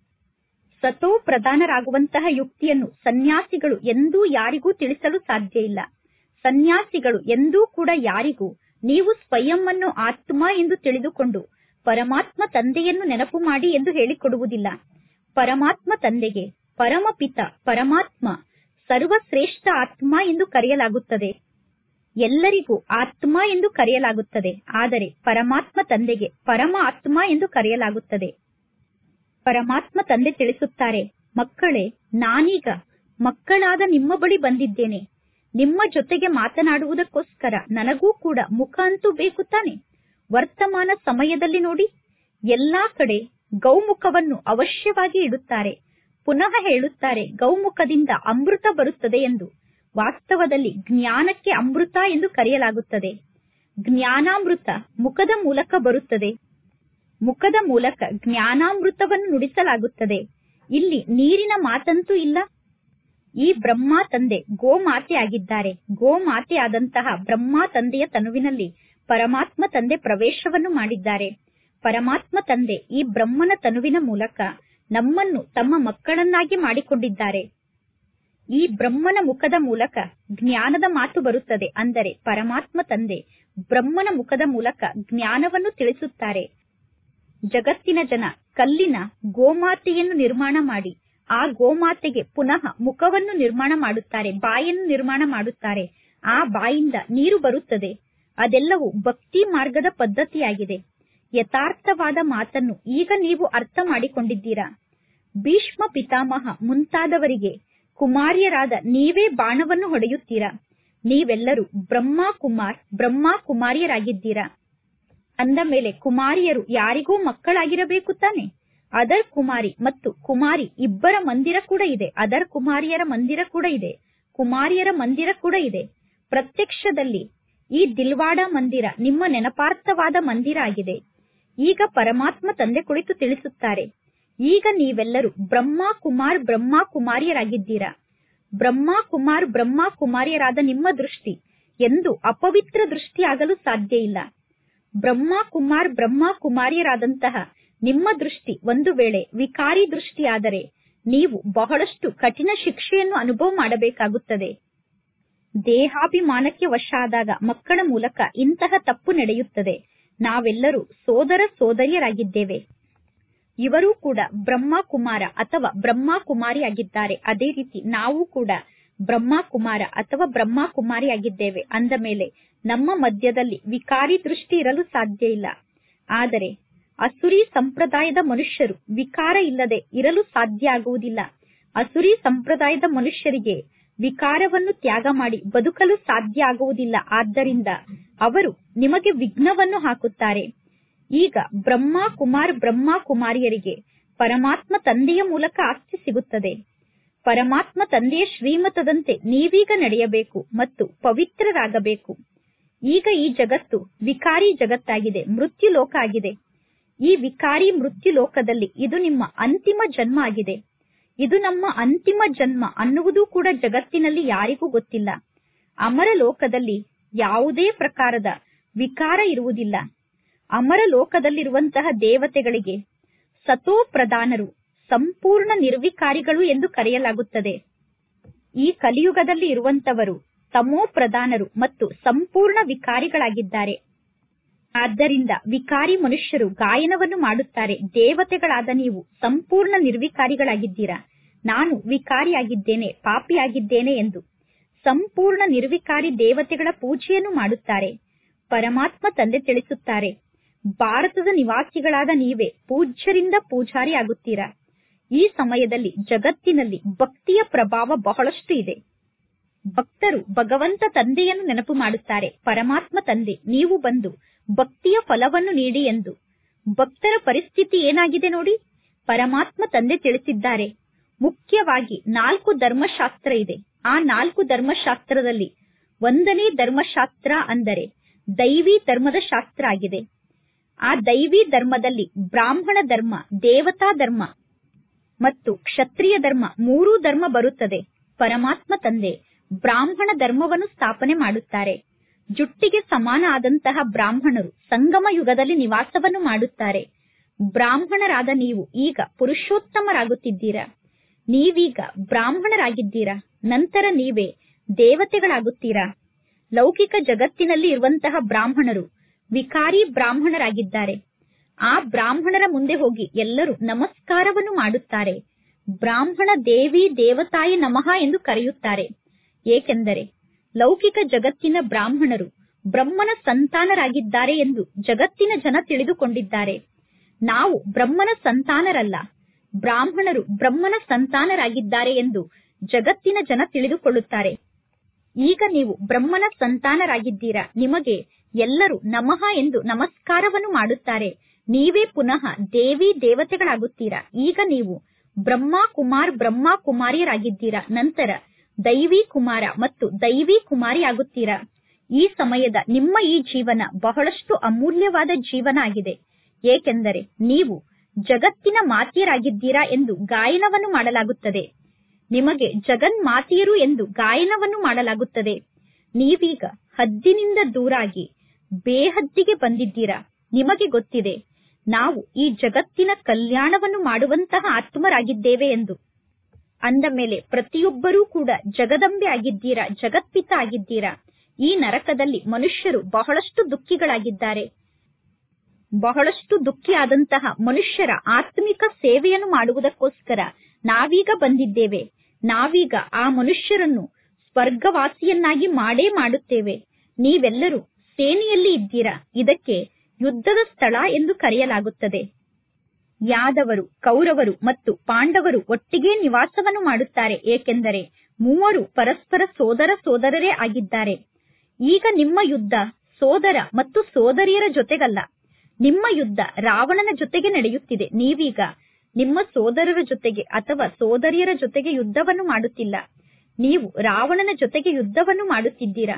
ಸತೋ ಪ್ರಧಾನರಾಗುವಂತಹ ಯುಕ್ತಿಯನ್ನು ಸನ್ಯಾಸಿಗಳು ಎಂದೂ ಯಾರಿಗೂ ತಿಳಿಸಲು ಸಾಧ್ಯ ಇಲ್ಲ ಸನ್ಯಾಸಿಗಳು ಎಂದೂ ಕೂಡ ಯಾರಿಗೂ ನೀವು ಸ್ವಯಂವನ್ನು ಆತ್ಮ ಎಂದು ತಿಳಿದುಕೊಂಡು ಪರಮಾತ್ಮ ತಂದೆಯನ್ನು ನೆನಪು ಮಾಡಿ ಎಂದು ಹೇಳಿಕೊಡುವುದಿಲ್ಲ ಪರಮಾತ್ಮ ತಂದೆಗೆ ಪರಮಪಿತ ಪರಮಾತ್ಮ ಸರ್ವಶ್ರೇಷ್ಠ ಆತ್ಮ ಎಂದು ಕರೆಯಲಾಗುತ್ತದೆ ಎಲ್ಲರಿಗೂ ಆತ್ಮ ಎಂದು ಕರೆಯಲಾಗುತ್ತದೆ ಆದರೆ ಪರಮಾತ್ಮ ತಂದೆಗೆ ಪರಮ ಆತ್ಮ ಎಂದು ಕರೆಯಲಾಗುತ್ತದೆ ಪರಮಾತ್ಮ ತಂದೆ ತಿಳಿಸುತ್ತಾರೆ ಮಕ್ಕಳೇ ನಾನೀಗ ಮಕ್ಕಳಾದ ನಿಮ್ಮ ಬಳಿ ಬಂದಿದ್ದೇನೆ ನಿಮ್ಮ ಜೊತೆಗೆ ಮಾತನಾಡುವುದಕ್ಕೋಸ್ಕರ ನನಗೂ ಕೂಡ ಮುಖ ಅಂತೂ ಬೇಕು ತಾನೆ ವರ್ತಮಾನ ಸಮಯದಲ್ಲಿ ನೋಡಿ ಎಲ್ಲಾ ಕಡೆ ಗೌಮುಖವನ್ನು ಅವಶ್ಯವಾಗಿ ಇಡುತ್ತಾರೆ ಪುನಃ ಹೇಳುತ್ತಾರೆ ಗೌಮುಖದಿಂದ ಅಮೃತ ಬರುತ್ತದೆ ಎಂದು ವಾಸ್ತವದಲ್ಲಿ ಜ್ಞಾನಕ್ಕೆ ಅಮೃತ ಎಂದು ಕರೆಯಲಾಗುತ್ತದೆ ಜ್ಞಾನಾಮೃತ ಮುಖದ ಮೂಲಕ ಬರುತ್ತದೆ ಮುಖದ ಮೂಲಕ ಜ್ಞಾನಾಮೃತವನ್ನು ನುಡಿಸಲಾಗುತ್ತದೆ ಇಲ್ಲಿ ನೀರಿನ ಮಾತಂತೂ ಇಲ್ಲ ಈ ಬ್ರಹ್ಮ ತಂದೆ ಗೋಮಾತೆ ಆಗಿದ್ದಾರೆ ಗೋಮಾತೆ ಆದಂತಹ ಬ್ರಹ್ಮ ತಂದೆಯ ತನುವಿನಲ್ಲಿ ಪರಮಾತ್ಮ ತಂದೆ ಪ್ರವೇಶವನ್ನು ಮಾಡಿದ್ದಾರೆ ಪರಮಾತ್ಮ ತಂದೆ ಈ ಬ್ರಹ್ಮನ ತನುವಿನ ಮೂಲಕ ನಮ್ಮನ್ನು ತಮ್ಮ ಮಕ್ಕಳನ್ನಾಗಿ ಮಾಡಿಕೊಂಡಿದ್ದಾರೆ ಈ ಬ್ರಹ್ಮನ ಮುಖದ ಮೂಲಕ ಜ್ಞಾನದ ಮಾತು ಬರುತ್ತದೆ ಅಂದರೆ ಪರಮಾತ್ಮ ತಂದೆ ಬ್ರಹ್ಮನ ಮುಖದ ಮೂಲಕ ಜ್ಞಾನವನ್ನು ತಿಳಿಸುತ್ತಾರೆ ಜಗತ್ತಿನ ಜನ ಕಲ್ಲಿನ ಗೋಮಾತೆಯನ್ನು ನಿರ್ಮಾಣ ಮಾಡಿ ಆ ಗೋಮಾತೆಗೆ ಪುನಃ ಮುಖವನ್ನು ನಿರ್ಮಾಣ ಮಾಡುತ್ತಾರೆ ಬಾಯನ್ನು ನಿರ್ಮಾಣ ಮಾಡುತ್ತಾರೆ ಆ ಬಾಯಿಂದ ನೀರು ಬರುತ್ತದೆ ಅದೆಲ್ಲವೂ ಭಕ್ತಿ ಮಾರ್ಗದ ಪದ್ಧತಿಯಾಗಿದೆ ಯಥಾರ್ಥವಾದ ಮಾತನ್ನು ಈಗ ನೀವು ಅರ್ಥ ಮಾಡಿಕೊಂಡಿದ್ದೀರಾ ಭೀಷ್ಮ ಪಿತಾಮಹ ಮುಂತಾದವರಿಗೆ ಕುಮಾರಿಯರಾದ ನೀವೇ ಬಾಣವನ್ನು ಹೊಡೆಯುತ್ತೀರಾ ನೀವೆಲ್ಲರೂ ಬ್ರಹ್ಮ ಕುಮಾರ್ ಬ್ರಹ್ಮ ಕುಮಾರಿಯರಾಗಿದ್ದೀರಾ ಅಂದ ಮೇಲೆ ಕುಮಾರಿಯರು ಯಾರಿಗೂ ಮಕ್ಕಳಾಗಿರಬೇಕು ತಾನೆ ಅದರ್ ಕುಮಾರಿ ಮತ್ತು ಕುಮಾರಿ ಇಬ್ಬರ ಮಂದಿರ ಕೂಡ ಇದೆ ಅದರ್ ಕುಮಾರಿಯರ ಮಂದಿರ ಕೂಡ ಇದೆ ಕುಮಾರಿಯರ ಮಂದಿರ ಕೂಡ ಇದೆ ಪ್ರತ್ಯಕ್ಷದಲ್ಲಿ ಈ ದಿಲ್ವಾಡ ಮಂದಿರ ನಿಮ್ಮ ನೆನಪಾರ್ಥವಾದ ಮಂದಿರ ಆಗಿದೆ ಈಗ ಪರಮಾತ್ಮ ತಂದೆ ಕುಳಿತು ತಿಳಿಸುತ್ತಾರೆ ಈಗ ನೀವೆಲ್ಲರೂ ಬ್ರಹ್ಮ ಕುಮಾರ್ ಬ್ರಹ್ಮ ಕುಮಾರಿಯರಾಗಿದ್ದೀರಾ ಬ್ರಹ್ಮ ಕುಮಾರ್ ಬ್ರಹ್ಮ ಕುಮಾರಿಯರಾದ ನಿಮ್ಮ ದೃಷ್ಟಿ ಎಂದು ಅಪವಿತ್ರ ದೃಷ್ಟಿಯಾಗಲು ಸಾಧ್ಯ ಇಲ್ಲ ಬ್ರಹ್ಮ ಕುಮಾರ್ ಬ್ರಹ್ಮ ಕುಮಾರಿಯರಾದಂತಹ ನಿಮ್ಮ ದೃಷ್ಟಿ ಒಂದು ವೇಳೆ ವಿಕಾರಿ ದೃಷ್ಟಿಯಾದರೆ ನೀವು ಬಹಳಷ್ಟು ಕಠಿಣ ಶಿಕ್ಷೆಯನ್ನು ಅನುಭವ ಮಾಡಬೇಕಾಗುತ್ತದೆ ದೇಹಾಭಿಮಾನಕ್ಕೆ ವಶ ಆದಾಗ ಮಕ್ಕಳ ಮೂಲಕ ಇಂತಹ ತಪ್ಪು ನಡೆಯುತ್ತದೆ ನಾವೆಲ್ಲರೂ ಸೋದರ ಸೋದರಿಯರಾಗಿದ್ದೇವೆ ಇವರು ಕೂಡ ಬ್ರಹ್ಮ ಕುಮಾರ ಅಥವಾ ಬ್ರಹ್ಮ ಕುಮಾರಿಯಾಗಿದ್ದಾರೆ ಅದೇ ರೀತಿ ನಾವು ಕೂಡ ಬ್ರಹ್ಮ ಕುಮಾರ ಅಥವಾ ಬ್ರಹ್ಮ ಕುಮಾರಿಯಾಗಿದ್ದೇವೆ ಅಂದ ಮೇಲೆ ನಮ್ಮ ಮಧ್ಯದಲ್ಲಿ ವಿಕಾರಿ ದೃಷ್ಟಿ ಇರಲು ಸಾಧ್ಯ ಇಲ್ಲ ಆದರೆ ಅಸುರಿ ಸಂಪ್ರದಾಯದ ಮನುಷ್ಯರು ವಿಕಾರ ಇಲ್ಲದೆ ಇರಲು ಸಾಧ್ಯ ಆಗುವುದಿಲ್ಲ ಅಸುರಿ ಸಂಪ್ರದಾಯದ ಮನುಷ್ಯರಿಗೆ ವಿಕಾರವನ್ನು ತ್ಯಾಗ ಮಾಡಿ ಬದುಕಲು ಸಾಧ್ಯ ಆಗುವುದಿಲ್ಲ ಆದ್ದರಿಂದ ಅವರು ನಿಮಗೆ ವಿಘ್ನವನ್ನು ಹಾಕುತ್ತಾರೆ ಈಗ ಬ್ರಹ್ಮ ಕುಮಾರ್ ಬ್ರಹ್ಮ ಕುಮಾರಿಯರಿಗೆ ಪರಮಾತ್ಮ ತಂದೆಯ ಮೂಲಕ ಆಸ್ತಿ ಸಿಗುತ್ತದೆ ಪರಮಾತ್ಮ ತಂದೆಯ ಶ್ರೀಮತದಂತೆ ನೀವೀಗ ನಡೆಯಬೇಕು ಮತ್ತು ಪವಿತ್ರರಾಗಬೇಕು ಈಗ ಈ ಜಗತ್ತು ವಿಕಾರಿ ಜಗತ್ತಾಗಿದೆ ಮೃತ್ಯು ಲೋಕ ಆಗಿದೆ ಈ ವಿಕಾರಿ ಮೃತ್ಯು ಲೋಕದಲ್ಲಿ ಇದು ನಿಮ್ಮ ಅಂತಿಮ ಜನ್ಮ ಆಗಿದೆ ಇದು ನಮ್ಮ ಅಂತಿಮ ಜನ್ಮ ಅನ್ನುವುದು ಕೂಡ ಜಗತ್ತಿನಲ್ಲಿ ಯಾರಿಗೂ ಗೊತ್ತಿಲ್ಲ ಅಮರ ಲೋಕದಲ್ಲಿ ಯಾವುದೇ ಪ್ರಕಾರದ ವಿಕಾರ ಇರುವುದಿಲ್ಲ ಅಮರ ಲೋಕದಲ್ಲಿರುವಂತಹ ದೇವತೆಗಳಿಗೆ ಸತೋ ಪ್ರಧಾನರು ಸಂಪೂರ್ಣ ನಿರ್ವಿಕಾರಿಗಳು ಎಂದು ಕರೆಯಲಾಗುತ್ತದೆ ಈ ಕಲಿಯುಗದಲ್ಲಿ ಇರುವಂತವರು ತಮೋ ಪ್ರಧಾನರು ಮತ್ತು ಸಂಪೂರ್ಣ ವಿಕಾರಿಗಳಾಗಿದ್ದಾರೆ ಆದ್ದರಿಂದ ವಿಕಾರಿ ಮನುಷ್ಯರು ಗಾಯನವನ್ನು ಮಾಡುತ್ತಾರೆ ದೇವತೆಗಳಾದ ನೀವು ಸಂಪೂರ್ಣ ನಿರ್ವಿಕಾರಿಗಳಾಗಿದ್ದೀರಾ ನಾನು ವಿಕಾರಿಯಾಗಿದ್ದೇನೆ ಪಾಪಿಯಾಗಿದ್ದೇನೆ ಎಂದು ಸಂಪೂರ್ಣ ನಿರ್ವಿಕಾರಿ ದೇವತೆಗಳ ಪೂಜೆಯನ್ನು ಮಾಡುತ್ತಾರೆ ಪರಮಾತ್ಮ ತಂದೆ ತಿಳಿಸುತ್ತಾರೆ ಭಾರತದ ನಿವಾಸಿಗಳಾದ ನೀವೇ ಪೂಜ್ಯರಿಂದ ಪೂಜಾರಿ ಆಗುತ್ತೀರಾ ಈ ಸಮಯದಲ್ಲಿ ಜಗತ್ತಿನಲ್ಲಿ ಭಕ್ತಿಯ ಪ್ರಭಾವ ಬಹಳಷ್ಟು ಇದೆ ಭಕ್ತರು ಭಗವಂತ ತಂದೆಯನ್ನು ನೆನಪು ಮಾಡುತ್ತಾರೆ ಪರಮಾತ್ಮ ತಂದೆ ನೀವು ಬಂದು ಭಕ್ತಿಯ ಫಲವನ್ನು ನೀಡಿ ಎಂದು ಭಕ್ತರ ಪರಿಸ್ಥಿತಿ ಏನಾಗಿದೆ ನೋಡಿ ಪರಮಾತ್ಮ ತಂದೆ ತಿಳಿಸಿದ್ದಾರೆ ಮುಖ್ಯವಾಗಿ ನಾಲ್ಕು ಧರ್ಮಶಾಸ್ತ್ರ ಇದೆ ಆ ನಾಲ್ಕು ಧರ್ಮಶಾಸ್ತ್ರದಲ್ಲಿ ಒಂದನೇ ಧರ್ಮಶಾಸ್ತ್ರ ಅಂದರೆ ದೈವಿ ಧರ್ಮದ ಶಾಸ್ತ್ರ ಆಗಿದೆ ಆ ದೈವಿ ಧರ್ಮದಲ್ಲಿ ಬ್ರಾಹ್ಮಣ ಧರ್ಮ ದೇವತಾ ಧರ್ಮ ಮತ್ತು ಕ್ಷತ್ರಿಯ ಧರ್ಮ ಮೂರೂ ಧರ್ಮ ಬರುತ್ತದೆ ಪರಮಾತ್ಮ ತಂದೆ ಬ್ರಾಹ್ಮಣ ಧರ್ಮವನ್ನು ಸ್ಥಾಪನೆ ಮಾಡುತ್ತಾರೆ ಜುಟ್ಟಿಗೆ ಸಮಾನ ಆದಂತಹ ಬ್ರಾಹ್ಮಣರು ಸಂಗಮ ಯುಗದಲ್ಲಿ ನಿವಾಸವನ್ನು ಮಾಡುತ್ತಾರೆ ಬ್ರಾಹ್ಮಣರಾದ ನೀವು ಈಗ ಪುರುಷೋತ್ತಮರಾಗುತ್ತಿದ್ದೀರಾ ನೀವೀಗ ಬ್ರಾಹ್ಮಣರಾಗಿದ್ದೀರಾ ನಂತರ ನೀವೇ ದೇವತೆಗಳಾಗುತ್ತೀರಾ ಲೌಕಿಕ ಜಗತ್ತಿನಲ್ಲಿ ಇರುವಂತಹ ಬ್ರಾಹ್ಮಣರು ವಿಕಾರಿ ಬ್ರಾಹ್ಮಣರಾಗಿದ್ದಾರೆ ಆ ಬ್ರಾಹ್ಮಣರ ಮುಂದೆ ಹೋಗಿ ಎಲ್ಲರೂ ನಮಸ್ಕಾರವನ್ನು ಮಾಡುತ್ತಾರೆ ಬ್ರಾಹ್ಮಣ ದೇವಿ ದೇವತಾಯ ನಮಃ ಎಂದು ಕರೆಯುತ್ತಾರೆ ಏಕೆಂದರೆ ಲೌಕಿಕ ಜಗತ್ತಿನ ಬ್ರಾಹ್ಮಣರು ಬ್ರಹ್ಮನ ಸಂತಾನರಾಗಿದ್ದಾರೆ ಎಂದು ಜಗತ್ತಿನ ಜನ ತಿಳಿದುಕೊಂಡಿದ್ದಾರೆ ನಾವು ಬ್ರಹ್ಮನ ಸಂತಾನರಲ್ಲ ಬ್ರಾಹ್ಮಣರು ಬ್ರಹ್ಮನ ಸಂತಾನರಾಗಿದ್ದಾರೆ ಎಂದು ಜಗತ್ತಿನ ಜನ ತಿಳಿದುಕೊಳ್ಳುತ್ತಾರೆ ಈಗ ನೀವು ಬ್ರಹ್ಮನ ಸಂತಾನರಾಗಿದ್ದೀರಾ ನಿಮಗೆ ಎಲ್ಲರೂ ನಮಃ ಎಂದು ನಮಸ್ಕಾರವನ್ನು ಮಾಡುತ್ತಾರೆ ನೀವೇ ಪುನಃ ದೇವಿ ದೇವತೆಗಳಾಗುತ್ತೀರಾ ಈಗ ನೀವು ಬ್ರಹ್ಮ ಕುಮಾರ್ ಬ್ರಹ್ಮ ಕುಮಾರಿಯರಾಗಿದ್ದೀರಾ ನಂತರ ದೈವಿ ಕುಮಾರ ಮತ್ತು ದೈವಿ ಕುಮಾರಿ ಆಗುತ್ತೀರಾ ಈ ಸಮಯದ ನಿಮ್ಮ ಈ ಜೀವನ ಬಹಳಷ್ಟು ಅಮೂಲ್ಯವಾದ ಜೀವನ ಆಗಿದೆ ಏಕೆಂದರೆ ನೀವು ಜಗತ್ತಿನ ಮಾತೆಯರಾಗಿದ್ದೀರಾ ಎಂದು ಗಾಯನವನ್ನು ಮಾಡಲಾಗುತ್ತದೆ ನಿಮಗೆ ಜಗನ್ಮಾತೆಯರು ಎಂದು ಗಾಯನವನ್ನು ಮಾಡಲಾಗುತ್ತದೆ ನೀವೀಗ ಹದ್ದಿನಿಂದ ದೂರಾಗಿ ಬೇಹದ್ದಿಗೆ ಬಂದಿದ್ದೀರಾ ನಿಮಗೆ ಗೊತ್ತಿದೆ ನಾವು ಈ ಜಗತ್ತಿನ ಕಲ್ಯಾಣವನ್ನು ಮಾಡುವಂತಹ ಆತ್ಮರಾಗಿದ್ದೇವೆ ಎಂದು ಅಂದ ಮೇಲೆ ಪ್ರತಿಯೊಬ್ಬರೂ ಕೂಡ ಜಗದಂಬೆ ಆಗಿದ್ದೀರಾ ಜಗತ್ಪಿತ ಆಗಿದ್ದೀರಾ ಈ ನರಕದಲ್ಲಿ ಮನುಷ್ಯರು ಬಹಳಷ್ಟು ದುಃಖಿಗಳಾಗಿದ್ದಾರೆ ಬಹಳಷ್ಟು ದುಃಖಿಯಾದಂತಹ ಮನುಷ್ಯರ ಆತ್ಮಿಕ ಸೇವೆಯನ್ನು ಮಾಡುವುದಕ್ಕೋಸ್ಕರ ನಾವೀಗ ಬಂದಿದ್ದೇವೆ ನಾವೀಗ ಆ ಮನುಷ್ಯರನ್ನು ಸ್ವರ್ಗವಾಸಿಯನ್ನಾಗಿ ಮಾಡೇ ಮಾಡುತ್ತೇವೆ ನೀವೆಲ್ಲರೂ ಸೇನೆಯಲ್ಲಿ ಇದ್ದೀರಾ ಇದಕ್ಕೆ ಯುದ್ಧದ ಸ್ಥಳ ಎಂದು ಕರೆಯಲಾಗುತ್ತದೆ ಯಾದವರು ಕೌರವರು ಮತ್ತು ಪಾಂಡವರು ಒಟ್ಟಿಗೆ ನಿವಾಸವನ್ನು ಮಾಡುತ್ತಾರೆ ಏಕೆಂದರೆ ಮೂವರು ಪರಸ್ಪರ ಸೋದರ ಸೋದರರೇ ಆಗಿದ್ದಾರೆ ಈಗ ನಿಮ್ಮ ಯುದ್ಧ ಸೋದರ ಮತ್ತು ಸೋದರಿಯರ ಜೊತೆಗಲ್ಲ ನಿಮ್ಮ ಯುದ್ಧ ರಾವಣನ ಜೊತೆಗೆ ನಡೆಯುತ್ತಿದೆ ನೀವೀಗ ನಿಮ್ಮ ಸೋದರರ ಜೊತೆಗೆ ಅಥವಾ ಸೋದರಿಯರ ಜೊತೆಗೆ ಯುದ್ಧವನ್ನು ಮಾಡುತ್ತಿಲ್ಲ ನೀವು ರಾವಣನ ಜೊತೆಗೆ ಯುದ್ಧವನ್ನು ಮಾಡುತ್ತಿದ್ದೀರಾ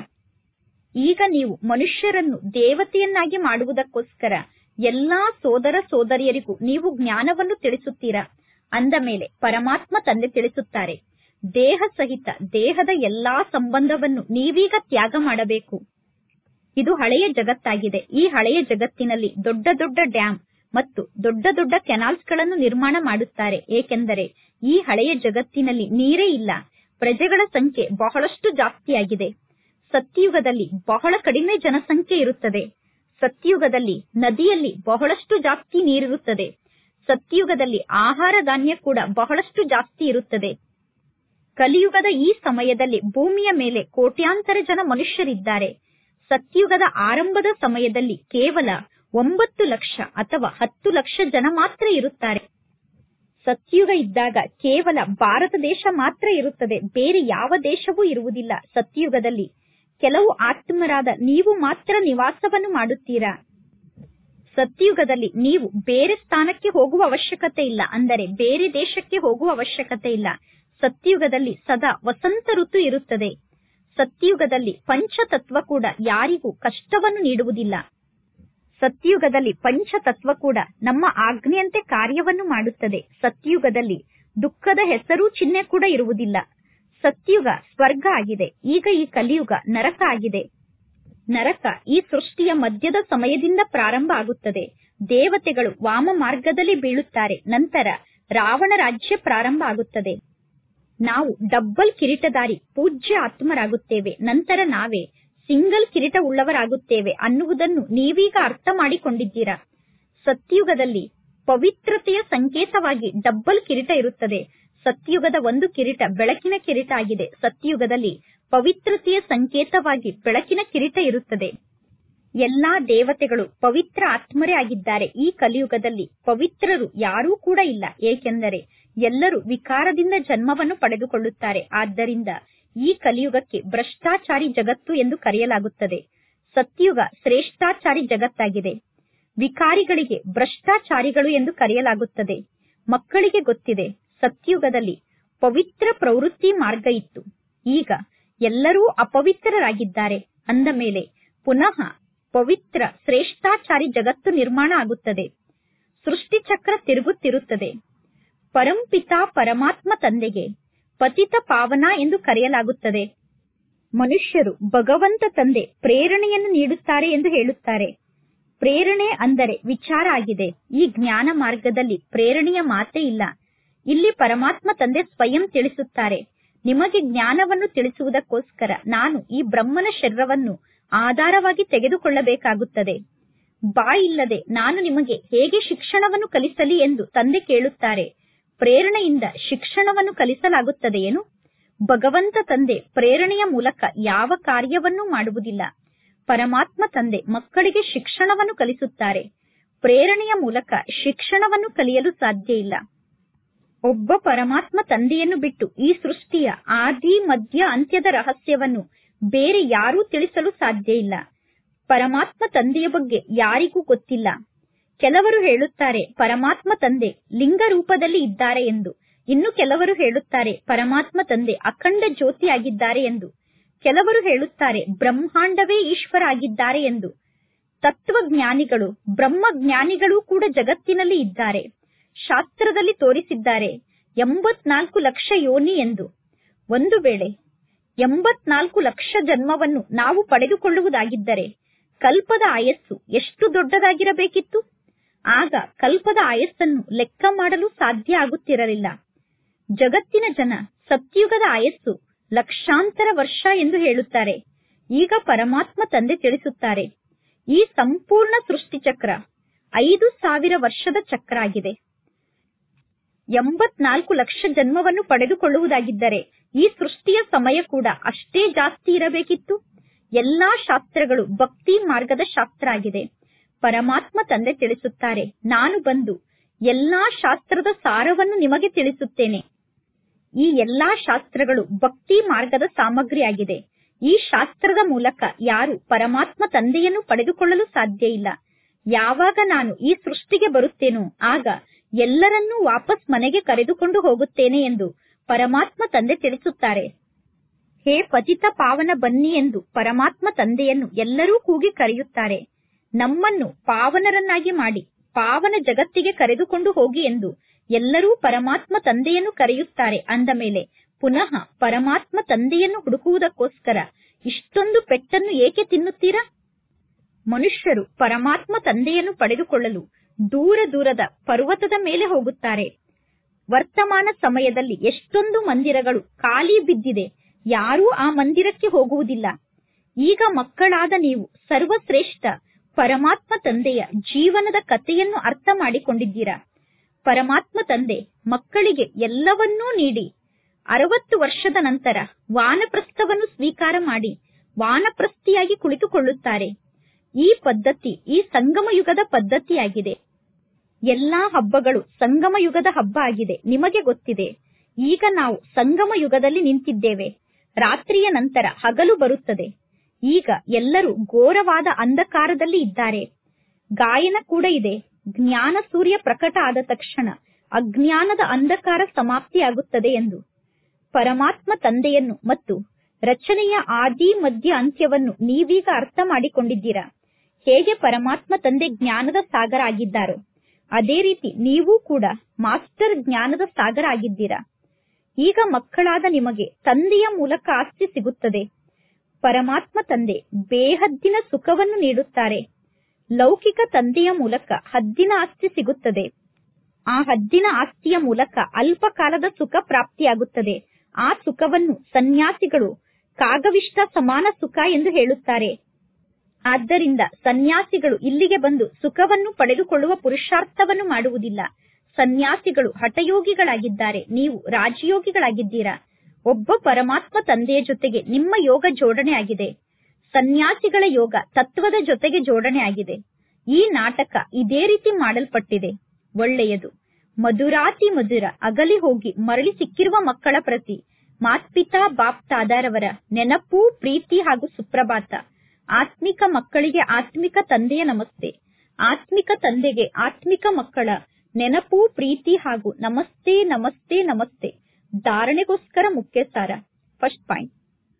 ಈಗ ನೀವು ಮನುಷ್ಯರನ್ನು ದೇವತೆಯನ್ನಾಗಿ ಮಾಡುವುದಕ್ಕೋಸ್ಕರ ಎಲ್ಲಾ ಸೋದರ ಸೋದರಿಯರಿಗೂ ನೀವು ಜ್ಞಾನವನ್ನು ತಿಳಿಸುತ್ತೀರಾ ಅಂದ ಮೇಲೆ ಪರಮಾತ್ಮ ತಂದೆ ತಿಳಿಸುತ್ತಾರೆ ದೇಹ ಸಹಿತ ದೇಹದ ಎಲ್ಲಾ ಸಂಬಂಧವನ್ನು ನೀವೀಗ ತ್ಯಾಗ ಮಾಡಬೇಕು ಇದು ಹಳೆಯ ಜಗತ್ತಾಗಿದೆ ಈ ಹಳೆಯ ಜಗತ್ತಿನಲ್ಲಿ ದೊಡ್ಡ ದೊಡ್ಡ ಡ್ಯಾಂ ಮತ್ತು ದೊಡ್ಡ ದೊಡ್ಡ ಕೆನಾಲ್ಸ್ ಗಳನ್ನು ನಿರ್ಮಾಣ ಮಾಡುತ್ತಾರೆ ಏಕೆಂದರೆ ಈ ಹಳೆಯ ಜಗತ್ತಿನಲ್ಲಿ ನೀರೇ ಇಲ್ಲ ಪ್ರಜೆಗಳ ಸಂಖ್ಯೆ ಬಹಳಷ್ಟು ಜಾಸ್ತಿಯಾಗಿದೆ ಸತ್ಯುಗದಲ್ಲಿ ಬಹಳ ಕಡಿಮೆ ಜನಸಂಖ್ಯೆ ಇರುತ್ತದೆ ಸತ್ಯುಗದಲ್ಲಿ ನದಿಯಲ್ಲಿ ಬಹಳಷ್ಟು ಜಾಸ್ತಿ ನೀರಿರುತ್ತದೆ ಸತ್ಯುಗದಲ್ಲಿ ಆಹಾರ ಧಾನ್ಯ ಕೂಡ ಬಹಳಷ್ಟು ಜಾಸ್ತಿ ಇರುತ್ತದೆ ಕಲಿಯುಗದ ಈ ಸಮಯದಲ್ಲಿ ಭೂಮಿಯ ಮೇಲೆ ಕೋಟ್ಯಾಂತರ ಜನ ಮನುಷ್ಯರಿದ್ದಾರೆ ಸತ್ಯುಗದ ಆರಂಭದ ಸಮಯದಲ್ಲಿ ಕೇವಲ ಒಂಬತ್ತು ಲಕ್ಷ ಅಥವಾ ಹತ್ತು ಲಕ್ಷ ಜನ ಮಾತ್ರ ಇರುತ್ತಾರೆ ಸತ್ಯುಗ ಇದ್ದಾಗ ಕೇವಲ ಭಾರತ ದೇಶ ಮಾತ್ರ ಇರುತ್ತದೆ ಬೇರೆ ಯಾವ ದೇಶವೂ ಇರುವುದಿಲ್ಲ ಸತ್ಯುಗದಲ್ಲಿ ಕೆಲವು ಆತ್ಮರಾದ ನೀವು ಮಾತ್ರ ನಿವಾಸವನ್ನು ಮಾಡುತ್ತೀರಾ ಸತ್ಯುಗದಲ್ಲಿ ನೀವು ಬೇರೆ ಸ್ಥಾನಕ್ಕೆ ಹೋಗುವ ಅವಶ್ಯಕತೆ ಇಲ್ಲ ಅಂದರೆ ಬೇರೆ ದೇಶಕ್ಕೆ ಹೋಗುವ ಅವಶ್ಯಕತೆ ಇಲ್ಲ ಸತ್ಯುಗದಲ್ಲಿ ಸದಾ ವಸಂತ ಋತು ಇರುತ್ತದೆ ಸತ್ಯುಗದಲ್ಲಿ ಪಂಚತತ್ವ ಕೂಡ ಯಾರಿಗೂ ಕಷ್ಟವನ್ನು ನೀಡುವುದಿಲ್ಲ ಸತ್ಯುಗದಲ್ಲಿ ಪಂಚತತ್ವ ಕೂಡ ನಮ್ಮ ಆಜ್ಞೆಯಂತೆ ಕಾರ್ಯವನ್ನು ಮಾಡುತ್ತದೆ ಸತ್ಯುಗದಲ್ಲಿ ದುಃಖದ ಹೆಸರು ಚಿಹ್ನೆ ಕೂಡ ಇರುವುದಿಲ್ಲ ಸತ್ಯುಗ ಸ್ವರ್ಗ ಆಗಿದೆ ಈಗ ಈ ಕಲಿಯುಗ ನರಕ ಆಗಿದೆ ನರಕ ಈ ಸೃಷ್ಟಿಯ ಮಧ್ಯದ ಸಮಯದಿಂದ ಪ್ರಾರಂಭ ಆಗುತ್ತದೆ ದೇವತೆಗಳು ವಾಮ ಮಾರ್ಗದಲ್ಲಿ ಬೀಳುತ್ತಾರೆ ನಂತರ ರಾವಣ ರಾಜ್ಯ ಪ್ರಾರಂಭ ಆಗುತ್ತದೆ ನಾವು ಡಬ್ಬಲ್ ಕಿರೀಟದಾರಿ ಪೂಜ್ಯ ಆತ್ಮರಾಗುತ್ತೇವೆ ನಂತರ ನಾವೇ ಸಿಂಗಲ್ ಕಿರೀಟ ಉಳ್ಳವರಾಗುತ್ತೇವೆ ಅನ್ನುವುದನ್ನು ನೀವೀಗ ಅರ್ಥ ಮಾಡಿಕೊಂಡಿದ್ದೀರಾ ಸತ್ಯುಗದಲ್ಲಿ ಪವಿತ್ರತೆಯ ಸಂಕೇತವಾಗಿ ಡಬ್ಬಲ್ ಕಿರೀಟ ಇರುತ್ತದೆ ಸತ್ಯುಗದ ಒಂದು ಕಿರೀಟ ಬೆಳಕಿನ ಕಿರೀಟ ಆಗಿದೆ ಸತ್ಯುಗದಲ್ಲಿ ಪವಿತ್ರತೆಯ ಸಂಕೇತವಾಗಿ ಬೆಳಕಿನ ಕಿರೀಟ ಇರುತ್ತದೆ ಎಲ್ಲಾ ದೇವತೆಗಳು ಪವಿತ್ರ ಆತ್ಮರೇ ಆಗಿದ್ದಾರೆ ಈ ಕಲಿಯುಗದಲ್ಲಿ ಪವಿತ್ರರು ಯಾರೂ ಕೂಡ ಇಲ್ಲ ಏಕೆಂದರೆ ಎಲ್ಲರೂ ವಿಕಾರದಿಂದ ಜನ್ಮವನ್ನು ಪಡೆದುಕೊಳ್ಳುತ್ತಾರೆ ಆದ್ದರಿಂದ ಈ ಕಲಿಯುಗಕ್ಕೆ ಭ್ರಷ್ಟಾಚಾರಿ ಜಗತ್ತು ಎಂದು ಕರೆಯಲಾಗುತ್ತದೆ ಸತ್ಯುಗ ಶ್ರೇಷ್ಠಾಚಾರಿ ಜಗತ್ತಾಗಿದೆ ವಿಕಾರಿಗಳಿಗೆ ಭ್ರಷ್ಟಾಚಾರಿಗಳು ಎಂದು ಕರೆಯಲಾಗುತ್ತದೆ ಮಕ್ಕಳಿಗೆ ಗೊತ್ತಿದೆ ಸತ್ಯುಗದಲ್ಲಿ ಪವಿತ್ರ ಪ್ರವೃತ್ತಿ ಮಾರ್ಗ ಇತ್ತು ಈಗ ಎಲ್ಲರೂ ಅಪವಿತ್ರರಾಗಿದ್ದಾರೆ ಅಂದ ಮೇಲೆ ಪುನಃ ಪವಿತ್ರ ಶ್ರೇಷ್ಠಾಚಾರಿ ಜಗತ್ತು ನಿರ್ಮಾಣ ಆಗುತ್ತದೆ ಸೃಷ್ಟಿ ಚಕ್ರ ತಿರುಗುತ್ತಿರುತ್ತದೆ ಪರಂಪಿತ ಪರಮಾತ್ಮ ತಂದೆಗೆ ಪತಿತ ಪಾವನ ಎಂದು ಕರೆಯಲಾಗುತ್ತದೆ ಮನುಷ್ಯರು ಭಗವಂತ ತಂದೆ ಪ್ರೇರಣೆಯನ್ನು ನೀಡುತ್ತಾರೆ ಎಂದು ಹೇಳುತ್ತಾರೆ ಪ್ರೇರಣೆ ಅಂದರೆ ವಿಚಾರ ಆಗಿದೆ ಈ ಜ್ಞಾನ ಮಾರ್ಗದಲ್ಲಿ ಪ್ರೇರಣೆಯ ಮಾತೇ ಇಲ್ಲ ಇಲ್ಲಿ ಪರಮಾತ್ಮ ತಂದೆ ಸ್ವಯಂ ತಿಳಿಸುತ್ತಾರೆ ನಿಮಗೆ ಜ್ಞಾನವನ್ನು ತಿಳಿಸುವುದಕ್ಕೋಸ್ಕರ ನಾನು ಈ ಬ್ರಹ್ಮನ ಶರೀರವನ್ನು ಆಧಾರವಾಗಿ ತೆಗೆದುಕೊಳ್ಳಬೇಕಾಗುತ್ತದೆ ಬಾಯಿಲ್ಲದೆ ನಾನು ನಿಮಗೆ ಹೇಗೆ ಶಿಕ್ಷಣವನ್ನು ಕಲಿಸಲಿ ಎಂದು ತಂದೆ ಕೇಳುತ್ತಾರೆ ಪ್ರೇರಣೆಯಿಂದ ಶಿಕ್ಷಣವನ್ನು ಕಲಿಸಲಾಗುತ್ತದೆಯೇನು ಭಗವಂತ ತಂದೆ ಪ್ರೇರಣೆಯ ಮೂಲಕ ಯಾವ ಕಾರ್ಯವನ್ನೂ ಮಾಡುವುದಿಲ್ಲ ಪರಮಾತ್ಮ ತಂದೆ ಮಕ್ಕಳಿಗೆ ಶಿಕ್ಷಣವನ್ನು ಕಲಿಸುತ್ತಾರೆ ಪ್ರೇರಣೆಯ ಮೂಲಕ ಶಿಕ್ಷಣವನ್ನು ಕಲಿಯಲು ಸಾಧ್ಯ ಇಲ್ಲ ಒಬ್ಬ ಪರಮಾತ್ಮ ತಂದೆಯನ್ನು ಬಿಟ್ಟು ಈ ಸೃಷ್ಟಿಯ ಆದಿ ಮಧ್ಯ ಅಂತ್ಯದ ರಹಸ್ಯವನ್ನು ಬೇರೆ ಯಾರೂ ತಿಳಿಸಲು ಸಾಧ್ಯ ಇಲ್ಲ ಪರಮಾತ್ಮ ತಂದೆಯ ಬಗ್ಗೆ ಯಾರಿಗೂ ಗೊತ್ತಿಲ್ಲ ಕೆಲವರು ಹೇಳುತ್ತಾರೆ ಪರಮಾತ್ಮ ತಂದೆ ಲಿಂಗ ರೂಪದಲ್ಲಿ ಇದ್ದಾರೆ ಎಂದು ಇನ್ನು ಕೆಲವರು ಹೇಳುತ್ತಾರೆ ಪರಮಾತ್ಮ ತಂದೆ ಅಖಂಡ ಜ್ಯೋತಿಯಾಗಿದ್ದಾರೆ ಎಂದು ಕೆಲವರು ಹೇಳುತ್ತಾರೆ ಬ್ರಹ್ಮಾಂಡವೇ ಈಶ್ವರ ಆಗಿದ್ದಾರೆ ಎಂದು ತತ್ವಜ್ಞಾನಿಗಳು ಬ್ರಹ್ಮಜ್ಞಾನಿಗಳೂ ಕೂಡ ಜಗತ್ತಿನಲ್ಲಿ ಇದ್ದಾರೆ ಶಾಸ್ತ್ರದಲ್ಲಿ ತೋರಿಸಿದ್ದಾರೆ ಎಂಬತ್ನಾಲ್ಕು ಲಕ್ಷ ಯೋನಿ ಎಂದು ಒಂದು ವೇಳೆ ಎಂಬತ್ನಾಲ್ಕು ಲಕ್ಷ ಜನ್ಮವನ್ನು ನಾವು ಪಡೆದುಕೊಳ್ಳುವುದಾಗಿದ್ದರೆ ಕಲ್ಪದ ಆಯಸ್ಸು ಎಷ್ಟು ದೊಡ್ಡದಾಗಿರಬೇಕಿತ್ತು ಆಗ ಕಲ್ಪದ ಆಯಸ್ಸನ್ನು ಲೆಕ್ಕ ಮಾಡಲು ಸಾಧ್ಯ ಆಗುತ್ತಿರಲಿಲ್ಲ ಜಗತ್ತಿನ ಜನ ಸತ್ಯುಗದ ಆಯಸ್ಸು ಲಕ್ಷಾಂತರ ವರ್ಷ ಎಂದು ಹೇಳುತ್ತಾರೆ ಈಗ ಪರಮಾತ್ಮ ತಂದೆ ತಿಳಿಸುತ್ತಾರೆ ಈ ಸಂಪೂರ್ಣ ಸೃಷ್ಟಿ ಚಕ್ರ ಐದು ಸಾವಿರ ವರ್ಷದ ಚಕ್ರ ಆಗಿದೆ ಎಂಬತ್ನಾಲ್ಕು ಲಕ್ಷ ಜನ್ಮವನ್ನು ಪಡೆದುಕೊಳ್ಳುವುದಾಗಿದ್ದರೆ ಈ ಸೃಷ್ಟಿಯ ಸಮಯ ಕೂಡ ಅಷ್ಟೇ ಜಾಸ್ತಿ ಇರಬೇಕಿತ್ತು ಎಲ್ಲಾ ಶಾಸ್ತ್ರಗಳು ಭಕ್ತಿ ಮಾರ್ಗದ ಶಾಸ್ತ್ರ ಆಗಿದೆ ಪರಮಾತ್ಮ ತಂದೆ ತಿಳಿಸುತ್ತಾರೆ ನಾನು ಬಂದು ಎಲ್ಲಾ ಶಾಸ್ತ್ರದ ಸಾರವನ್ನು ನಿಮಗೆ ತಿಳಿಸುತ್ತೇನೆ ಈ ಎಲ್ಲಾ ಶಾಸ್ತ್ರಗಳು ಭಕ್ತಿ ಮಾರ್ಗದ ಸಾಮಗ್ರಿಯಾಗಿದೆ ಈ ಶಾಸ್ತ್ರದ ಮೂಲಕ ಯಾರು ಪರಮಾತ್ಮ ತಂದೆಯನ್ನು ಪಡೆದುಕೊಳ್ಳಲು ಸಾಧ್ಯ ಇಲ್ಲ ಯಾವಾಗ ನಾನು ಈ ಸೃಷ್ಟಿಗೆ ಬರುತ್ತೇನೋ ಆಗ ಎಲ್ಲರನ್ನೂ ವಾಪಸ್ ಮನೆಗೆ ಕರೆದುಕೊಂಡು ಹೋಗುತ್ತೇನೆ ಎಂದು ಪರಮಾತ್ಮ ತಂದೆ ತಿಳಿಸುತ್ತಾರೆ ಹೇ ಪತಿತ ಪಾವನ ಬನ್ನಿ ಎಂದು ಪರಮಾತ್ಮ ತಂದೆಯನ್ನು ಎಲ್ಲರೂ ಕೂಗಿ ಕರೆಯುತ್ತಾರೆ ನಮ್ಮನ್ನು ಪಾವನರನ್ನಾಗಿ ಮಾಡಿ ಪಾವನ ಜಗತ್ತಿಗೆ ಕರೆದುಕೊಂಡು ಹೋಗಿ ಎಂದು ಎಲ್ಲರೂ ಪರಮಾತ್ಮ ತಂದೆಯನ್ನು ಕರೆಯುತ್ತಾರೆ ಅಂದ ಮೇಲೆ ಪುನಃ ಪರಮಾತ್ಮ ತಂದೆಯನ್ನು ಹುಡುಕುವುದಕ್ಕೋಸ್ಕರ ಇಷ್ಟೊಂದು ಪೆಟ್ಟನ್ನು ಏಕೆ ತಿನ್ನುತ್ತೀರಾ ಮನುಷ್ಯರು ಪರಮಾತ್ಮ ತಂದೆಯನ್ನು ಪಡೆದುಕೊಳ್ಳಲು ದೂರ ದೂರದ ಪರ್ವತದ ಮೇಲೆ ಹೋಗುತ್ತಾರೆ ವರ್ತಮಾನ ಸಮಯದಲ್ಲಿ ಎಷ್ಟೊಂದು ಮಂದಿರಗಳು ಖಾಲಿ ಬಿದ್ದಿದೆ ಯಾರೂ ಆ ಮಂದಿರಕ್ಕೆ ಹೋಗುವುದಿಲ್ಲ ಈಗ ಮಕ್ಕಳಾದ ನೀವು ಸರ್ವಶ್ರೇಷ್ಠ ಪರಮಾತ್ಮ ತಂದೆಯ ಜೀವನದ ಕಥೆಯನ್ನು ಅರ್ಥ ಮಾಡಿಕೊಂಡಿದ್ದೀರಾ ಪರಮಾತ್ಮ ತಂದೆ ಮಕ್ಕಳಿಗೆ ಎಲ್ಲವನ್ನೂ ನೀಡಿ ಅರವತ್ತು ವರ್ಷದ ನಂತರ ವಾನಪ್ರಸ್ಥವನ್ನು ಸ್ವೀಕಾರ ಮಾಡಿ ವಾನಪ್ರಸ್ಥಿಯಾಗಿ ಕುಳಿತುಕೊಳ್ಳುತ್ತಾರೆ ಈ ಪದ್ಧತಿ ಈ ಸಂಗಮ ಯುಗದ ಪದ್ಧತಿಯಾಗಿದೆ ಎಲ್ಲಾ ಹಬ್ಬಗಳು ಸಂಗಮ ಯುಗದ ಹಬ್ಬ ಆಗಿದೆ ನಿಮಗೆ ಗೊತ್ತಿದೆ ಈಗ ನಾವು ಸಂಗಮ ಯುಗದಲ್ಲಿ ನಿಂತಿದ್ದೇವೆ ರಾತ್ರಿಯ ನಂತರ ಹಗಲು ಬರುತ್ತದೆ ಈಗ ಎಲ್ಲರೂ ಘೋರವಾದ ಅಂಧಕಾರದಲ್ಲಿ ಇದ್ದಾರೆ ಗಾಯನ ಕೂಡ ಇದೆ ಜ್ಞಾನ ಸೂರ್ಯ ಪ್ರಕಟ ಆದ ತಕ್ಷಣ ಅಜ್ಞಾನದ ಅಂಧಕಾರ ಸಮಾಪ್ತಿಯಾಗುತ್ತದೆ ಎಂದು ಪರಮಾತ್ಮ ತಂದೆಯನ್ನು ಮತ್ತು ರಚನೆಯ ಆದಿ ಮಧ್ಯ ಅಂತ್ಯವನ್ನು ನೀವೀಗ ಅರ್ಥ ಮಾಡಿಕೊಂಡಿದ್ದೀರಾ ಹೇಗೆ ಪರಮಾತ್ಮ ತಂದೆ ಜ್ಞಾನದ ಸಾಗರ ಆಗಿದ್ದಾರೋ ಅದೇ ರೀತಿ ನೀವು ಕೂಡ ಮಾಸ್ಟರ್ ಜ್ಞಾನದ ಸಾಗರ ಆಗಿದ್ದೀರಾ ಈಗ ಮಕ್ಕಳಾದ ನಿಮಗೆ ತಂದೆಯ ಮೂಲಕ ಆಸ್ತಿ ಸಿಗುತ್ತದೆ ಪರಮಾತ್ಮ ತಂದೆ ಬೇಹದ್ದಿನ ಸುಖವನ್ನು ನೀಡುತ್ತಾರೆ ಲೌಕಿಕ ತಂದೆಯ ಮೂಲಕ ಹದ್ದಿನ ಆಸ್ತಿ ಸಿಗುತ್ತದೆ ಆ ಹದ್ದಿನ ಆಸ್ತಿಯ ಮೂಲಕ ಅಲ್ಪ ಕಾಲದ ಸುಖ ಪ್ರಾಪ್ತಿಯಾಗುತ್ತದೆ ಆ ಸುಖವನ್ನು ಸನ್ಯಾಸಿಗಳು ಕಾಗವಿಷ್ಟ ಸಮಾನ ಸುಖ ಎಂದು ಹೇಳುತ್ತಾರೆ ಆದ್ದರಿಂದ ಸನ್ಯಾಸಿಗಳು ಇಲ್ಲಿಗೆ ಬಂದು ಸುಖವನ್ನು ಪಡೆದುಕೊಳ್ಳುವ ಪುರುಷಾರ್ಥವನ್ನು ಮಾಡುವುದಿಲ್ಲ ಸನ್ಯಾಸಿಗಳು ಹಠಯೋಗಿಗಳಾಗಿದ್ದಾರೆ ನೀವು ರಾಜಯೋಗಿಗಳಾಗಿದ್ದೀರಾ ಒಬ್ಬ ಪರಮಾತ್ಮ ತಂದೆಯ ಜೊತೆಗೆ ನಿಮ್ಮ ಯೋಗ ಜೋಡಣೆ ಆಗಿದೆ ಸನ್ಯಾಸಿಗಳ ಯೋಗ ತತ್ವದ ಜೊತೆಗೆ ಜೋಡಣೆ ಆಗಿದೆ ಈ ನಾಟಕ ಇದೇ ರೀತಿ ಮಾಡಲ್ಪಟ್ಟಿದೆ ಒಳ್ಳೆಯದು ಮಧುರಾತಿ ಮಧುರ ಅಗಲಿ ಹೋಗಿ ಮರಳಿ ಸಿಕ್ಕಿರುವ ಮಕ್ಕಳ ಪ್ರತಿ ಮಾತ್ಪಿತಾ ಬಾಪ್ ತಾದಾರವರ ನೆನಪು ಪ್ರೀತಿ ಹಾಗೂ ಸುಪ್ರಭಾತ ಆತ್ಮಿಕ ಮಕ್ಕಳಿಗೆ ಆತ್ಮಿಕ ತಂದೆಯ ನಮಸ್ತೆ ಆತ್ಮಿಕ ತಂದೆಗೆ ಆತ್ಮಿಕ ಮಕ್ಕಳ ನೆನಪು ಪ್ರೀತಿ ಹಾಗೂ ನಮಸ್ತೆ ನಮಸ್ತೆ ನಮಸ್ತೆ ಧಾರಣೆಗೋಸ್ಕರ ಮುಖ್ಯ ಸಾರ ಫಸ್ಟ್ ಪಾಯಿಂಟ್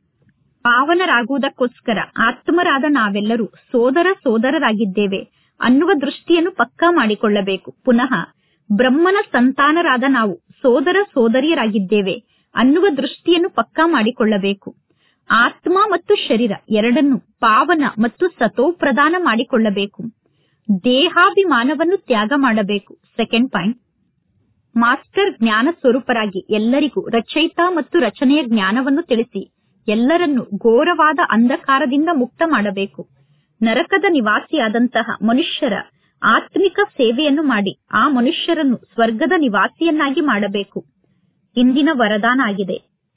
ಪಾವನರಾಗುವುದಕ್ಕೋಸ್ಕರ ಆತ್ಮರಾದ ನಾವೆಲ್ಲರೂ ಸೋದರ ಸೋದರರಾಗಿದ್ದೇವೆ ಅನ್ನುವ ದೃಷ್ಟಿಯನ್ನು ಪಕ್ಕಾ ಮಾಡಿಕೊಳ್ಳಬೇಕು ಪುನಃ ಬ್ರಹ್ಮನ ಸಂತಾನರಾದ ನಾವು ಸೋದರ ಸೋದರಿಯರಾಗಿದ್ದೇವೆ ಅನ್ನುವ ದೃಷ್ಟಿಯನ್ನು ಪಕ್ಕಾ ಮಾಡಿಕೊಳ್ಳಬೇಕು ಆತ್ಮ ಮತ್ತು ಶರೀರ ಎರಡನ್ನು ಪಾವನ ಮತ್ತು ಸತೋಪ್ರದಾನ ಮಾಡಿಕೊಳ್ಳಬೇಕು ದೇಹಾಭಿಮಾನವನ್ನು ತ್ಯಾಗ ಮಾಡಬೇಕು ಸೆಕೆಂಡ್ ಪಾಯಿಂಟ್ ಮಾಸ್ಟರ್ ಜ್ಞಾನ ಸ್ವರೂಪರಾಗಿ ಎಲ್ಲರಿಗೂ ರಚಯಿತ ಮತ್ತು ರಚನೆಯ ಜ್ಞಾನವನ್ನು ತಿಳಿಸಿ ಎಲ್ಲರನ್ನು ಘೋರವಾದ ಅಂಧಕಾರದಿಂದ ಮುಕ್ತ ಮಾಡಬೇಕು ನರಕದ ನಿವಾಸಿಯಾದಂತಹ ಮನುಷ್ಯರ ಆತ್ಮಿಕ ಸೇವೆಯನ್ನು ಮಾಡಿ ಆ ಮನುಷ್ಯರನ್ನು ಸ್ವರ್ಗದ ನಿವಾಸಿಯನ್ನಾಗಿ ಮಾಡಬೇಕು ಇಂದಿನ ವರದಾನ ಆಗಿದೆ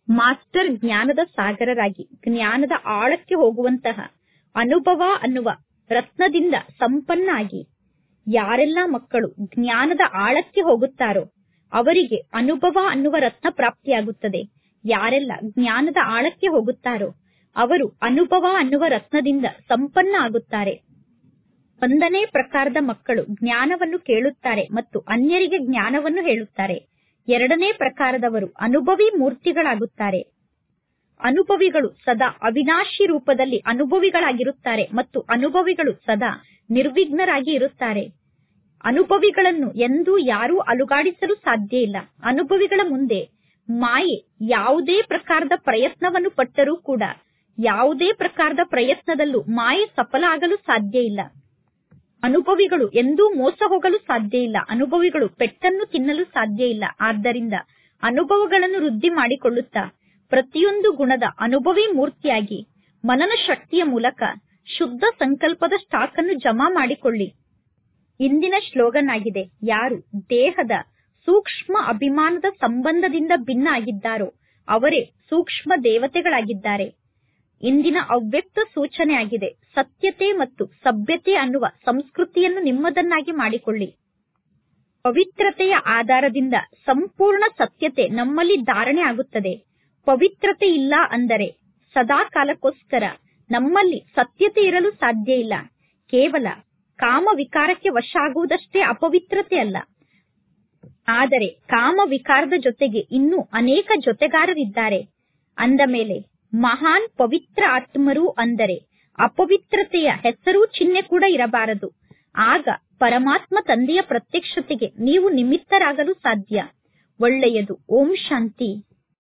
ಮಾಸ್ಟರ್ ಜ್ಞಾನದ ಸಾಗರರಾಗಿ ಜ್ಞಾನದ ಆಳಕ್ಕೆ ಹೋಗುವಂತಹ ಅನುಭವ ಅನ್ನುವ ರತ್ನದಿಂದ ಸಂಪನ್ನ ಆಗಿ ಯಾರೆಲ್ಲ ಮಕ್ಕಳು ಜ್ಞಾನದ ಆಳಕ್ಕೆ ಹೋಗುತ್ತಾರೋ ಅವರಿಗೆ ಅನುಭವ ಅನ್ನುವ ರತ್ನ ಪ್ರಾಪ್ತಿಯಾಗುತ್ತದೆ ಯಾರೆಲ್ಲ ಜ್ಞಾನದ ಆಳಕ್ಕೆ ಹೋಗುತ್ತಾರೋ ಅವರು ಅನುಭವ ಅನ್ನುವ ರತ್ನದಿಂದ ಸಂಪನ್ನ ಆಗುತ್ತಾರೆ ಒಂದನೇ ಪ್ರಕಾರದ ಮಕ್ಕಳು ಜ್ಞಾನವನ್ನು ಕೇಳುತ್ತಾರೆ ಮತ್ತು ಅನ್ಯರಿಗೆ ಜ್ಞಾನವನ್ನು ಹೇಳುತ್ತಾರೆ ಎರಡನೇ ಪ್ರಕಾರದವರು ಅನುಭವಿ ಮೂರ್ತಿಗಳಾಗುತ್ತಾರೆ ಅನುಭವಿಗಳು ಸದಾ ಅವಿನಾಶಿ ರೂಪದಲ್ಲಿ ಅನುಭವಿಗಳಾಗಿರುತ್ತಾರೆ ಮತ್ತು ಅನುಭವಿಗಳು ಸದಾ ನಿರ್ವಿಘ್ನರಾಗಿ ಇರುತ್ತಾರೆ ಅನುಭವಿಗಳನ್ನು ಎಂದೂ ಯಾರೂ ಅಲುಗಾಡಿಸಲು ಸಾಧ್ಯ ಇಲ್ಲ ಅನುಭವಿಗಳ ಮುಂದೆ ಮಾಯೆ ಯಾವುದೇ ಪ್ರಕಾರದ ಪ್ರಯತ್ನವನ್ನು ಪಟ್ಟರೂ ಕೂಡ ಯಾವುದೇ ಪ್ರಕಾರದ ಪ್ರಯತ್ನದಲ್ಲೂ ಮಾಯೆ ಸಫಲ ಆಗಲು ಸಾಧ್ಯ ಇಲ್ಲ ಅನುಭವಿಗಳು ಎಂದೂ ಮೋಸ ಹೋಗಲು ಸಾಧ್ಯ ಇಲ್ಲ ಅನುಭವಿಗಳು ಪೆಟ್ಟನ್ನು ತಿನ್ನಲು ಸಾಧ್ಯ ಇಲ್ಲ ಆದ್ದರಿಂದ ಅನುಭವಗಳನ್ನು ವೃದ್ಧಿ ಮಾಡಿಕೊಳ್ಳುತ್ತಾ ಪ್ರತಿಯೊಂದು ಗುಣದ ಅನುಭವಿ ಮೂರ್ತಿಯಾಗಿ ಮನನ ಶಕ್ತಿಯ ಮೂಲಕ ಶುದ್ಧ ಸಂಕಲ್ಪದ ಸ್ಟಾಕ್ ಅನ್ನು ಜಮಾ ಮಾಡಿಕೊಳ್ಳಿ ಇಂದಿನ ಶ್ಲೋಗನ್ ಆಗಿದೆ ಯಾರು ದೇಹದ ಸೂಕ್ಷ್ಮ ಅಭಿಮಾನದ ಸಂಬಂಧದಿಂದ ಭಿನ್ನ ಆಗಿದ್ದಾರೋ ಅವರೇ ಸೂಕ್ಷ್ಮ ದೇವತೆಗಳಾಗಿದ್ದಾರೆ ಇಂದಿನ ಅವ್ಯಕ್ತ ಸೂಚನೆ ಆಗಿದೆ ಸತ್ಯತೆ ಮತ್ತು ಸಭ್ಯತೆ ಅನ್ನುವ ಸಂಸ್ಕೃತಿಯನ್ನು ನಿಮ್ಮದನ್ನಾಗಿ ಮಾಡಿಕೊಳ್ಳಿ ಪವಿತ್ರತೆಯ ಆಧಾರದಿಂದ ಸಂಪೂರ್ಣ ಸತ್ಯತೆ ನಮ್ಮಲ್ಲಿ ಧಾರಣೆ ಆಗುತ್ತದೆ ಪವಿತ್ರತೆ ಇಲ್ಲ ಅಂದರೆ ಸದಾ ಕಾಲಕ್ಕೋಸ್ಕರ ನಮ್ಮಲ್ಲಿ ಸತ್ಯತೆ ಇರಲು ಸಾಧ್ಯ ಇಲ್ಲ ಕೇವಲ ಕಾಮ ವಿಕಾರಕ್ಕೆ ವಶ ಆಗುವುದಷ್ಟೇ ಅಪವಿತ್ರತೆ ಅಲ್ಲ ಆದರೆ ಕಾಮ ವಿಕಾರದ ಜೊತೆಗೆ ಇನ್ನೂ ಅನೇಕ ಜೊತೆಗಾರರಿದ್ದಾರೆ ಅಂದ ಮೇಲೆ ಮಹಾನ್ ಪವಿತ್ರ ಆತ್ಮರು ಅಂದರೆ ಅಪವಿತ್ರತೆಯ ಹೆಸರು ಚಿಹ್ನೆ ಕೂಡ ಇರಬಾರದು ಆಗ ಪರಮಾತ್ಮ ತಂದೆಯ ಪ್ರತ್ಯಕ್ಷತೆಗೆ ನೀವು ನಿಮಿತ್ತರಾಗಲು ಸಾಧ್ಯ ಒಳ್ಳೆಯದು ಓಂ ಶಾಂತಿ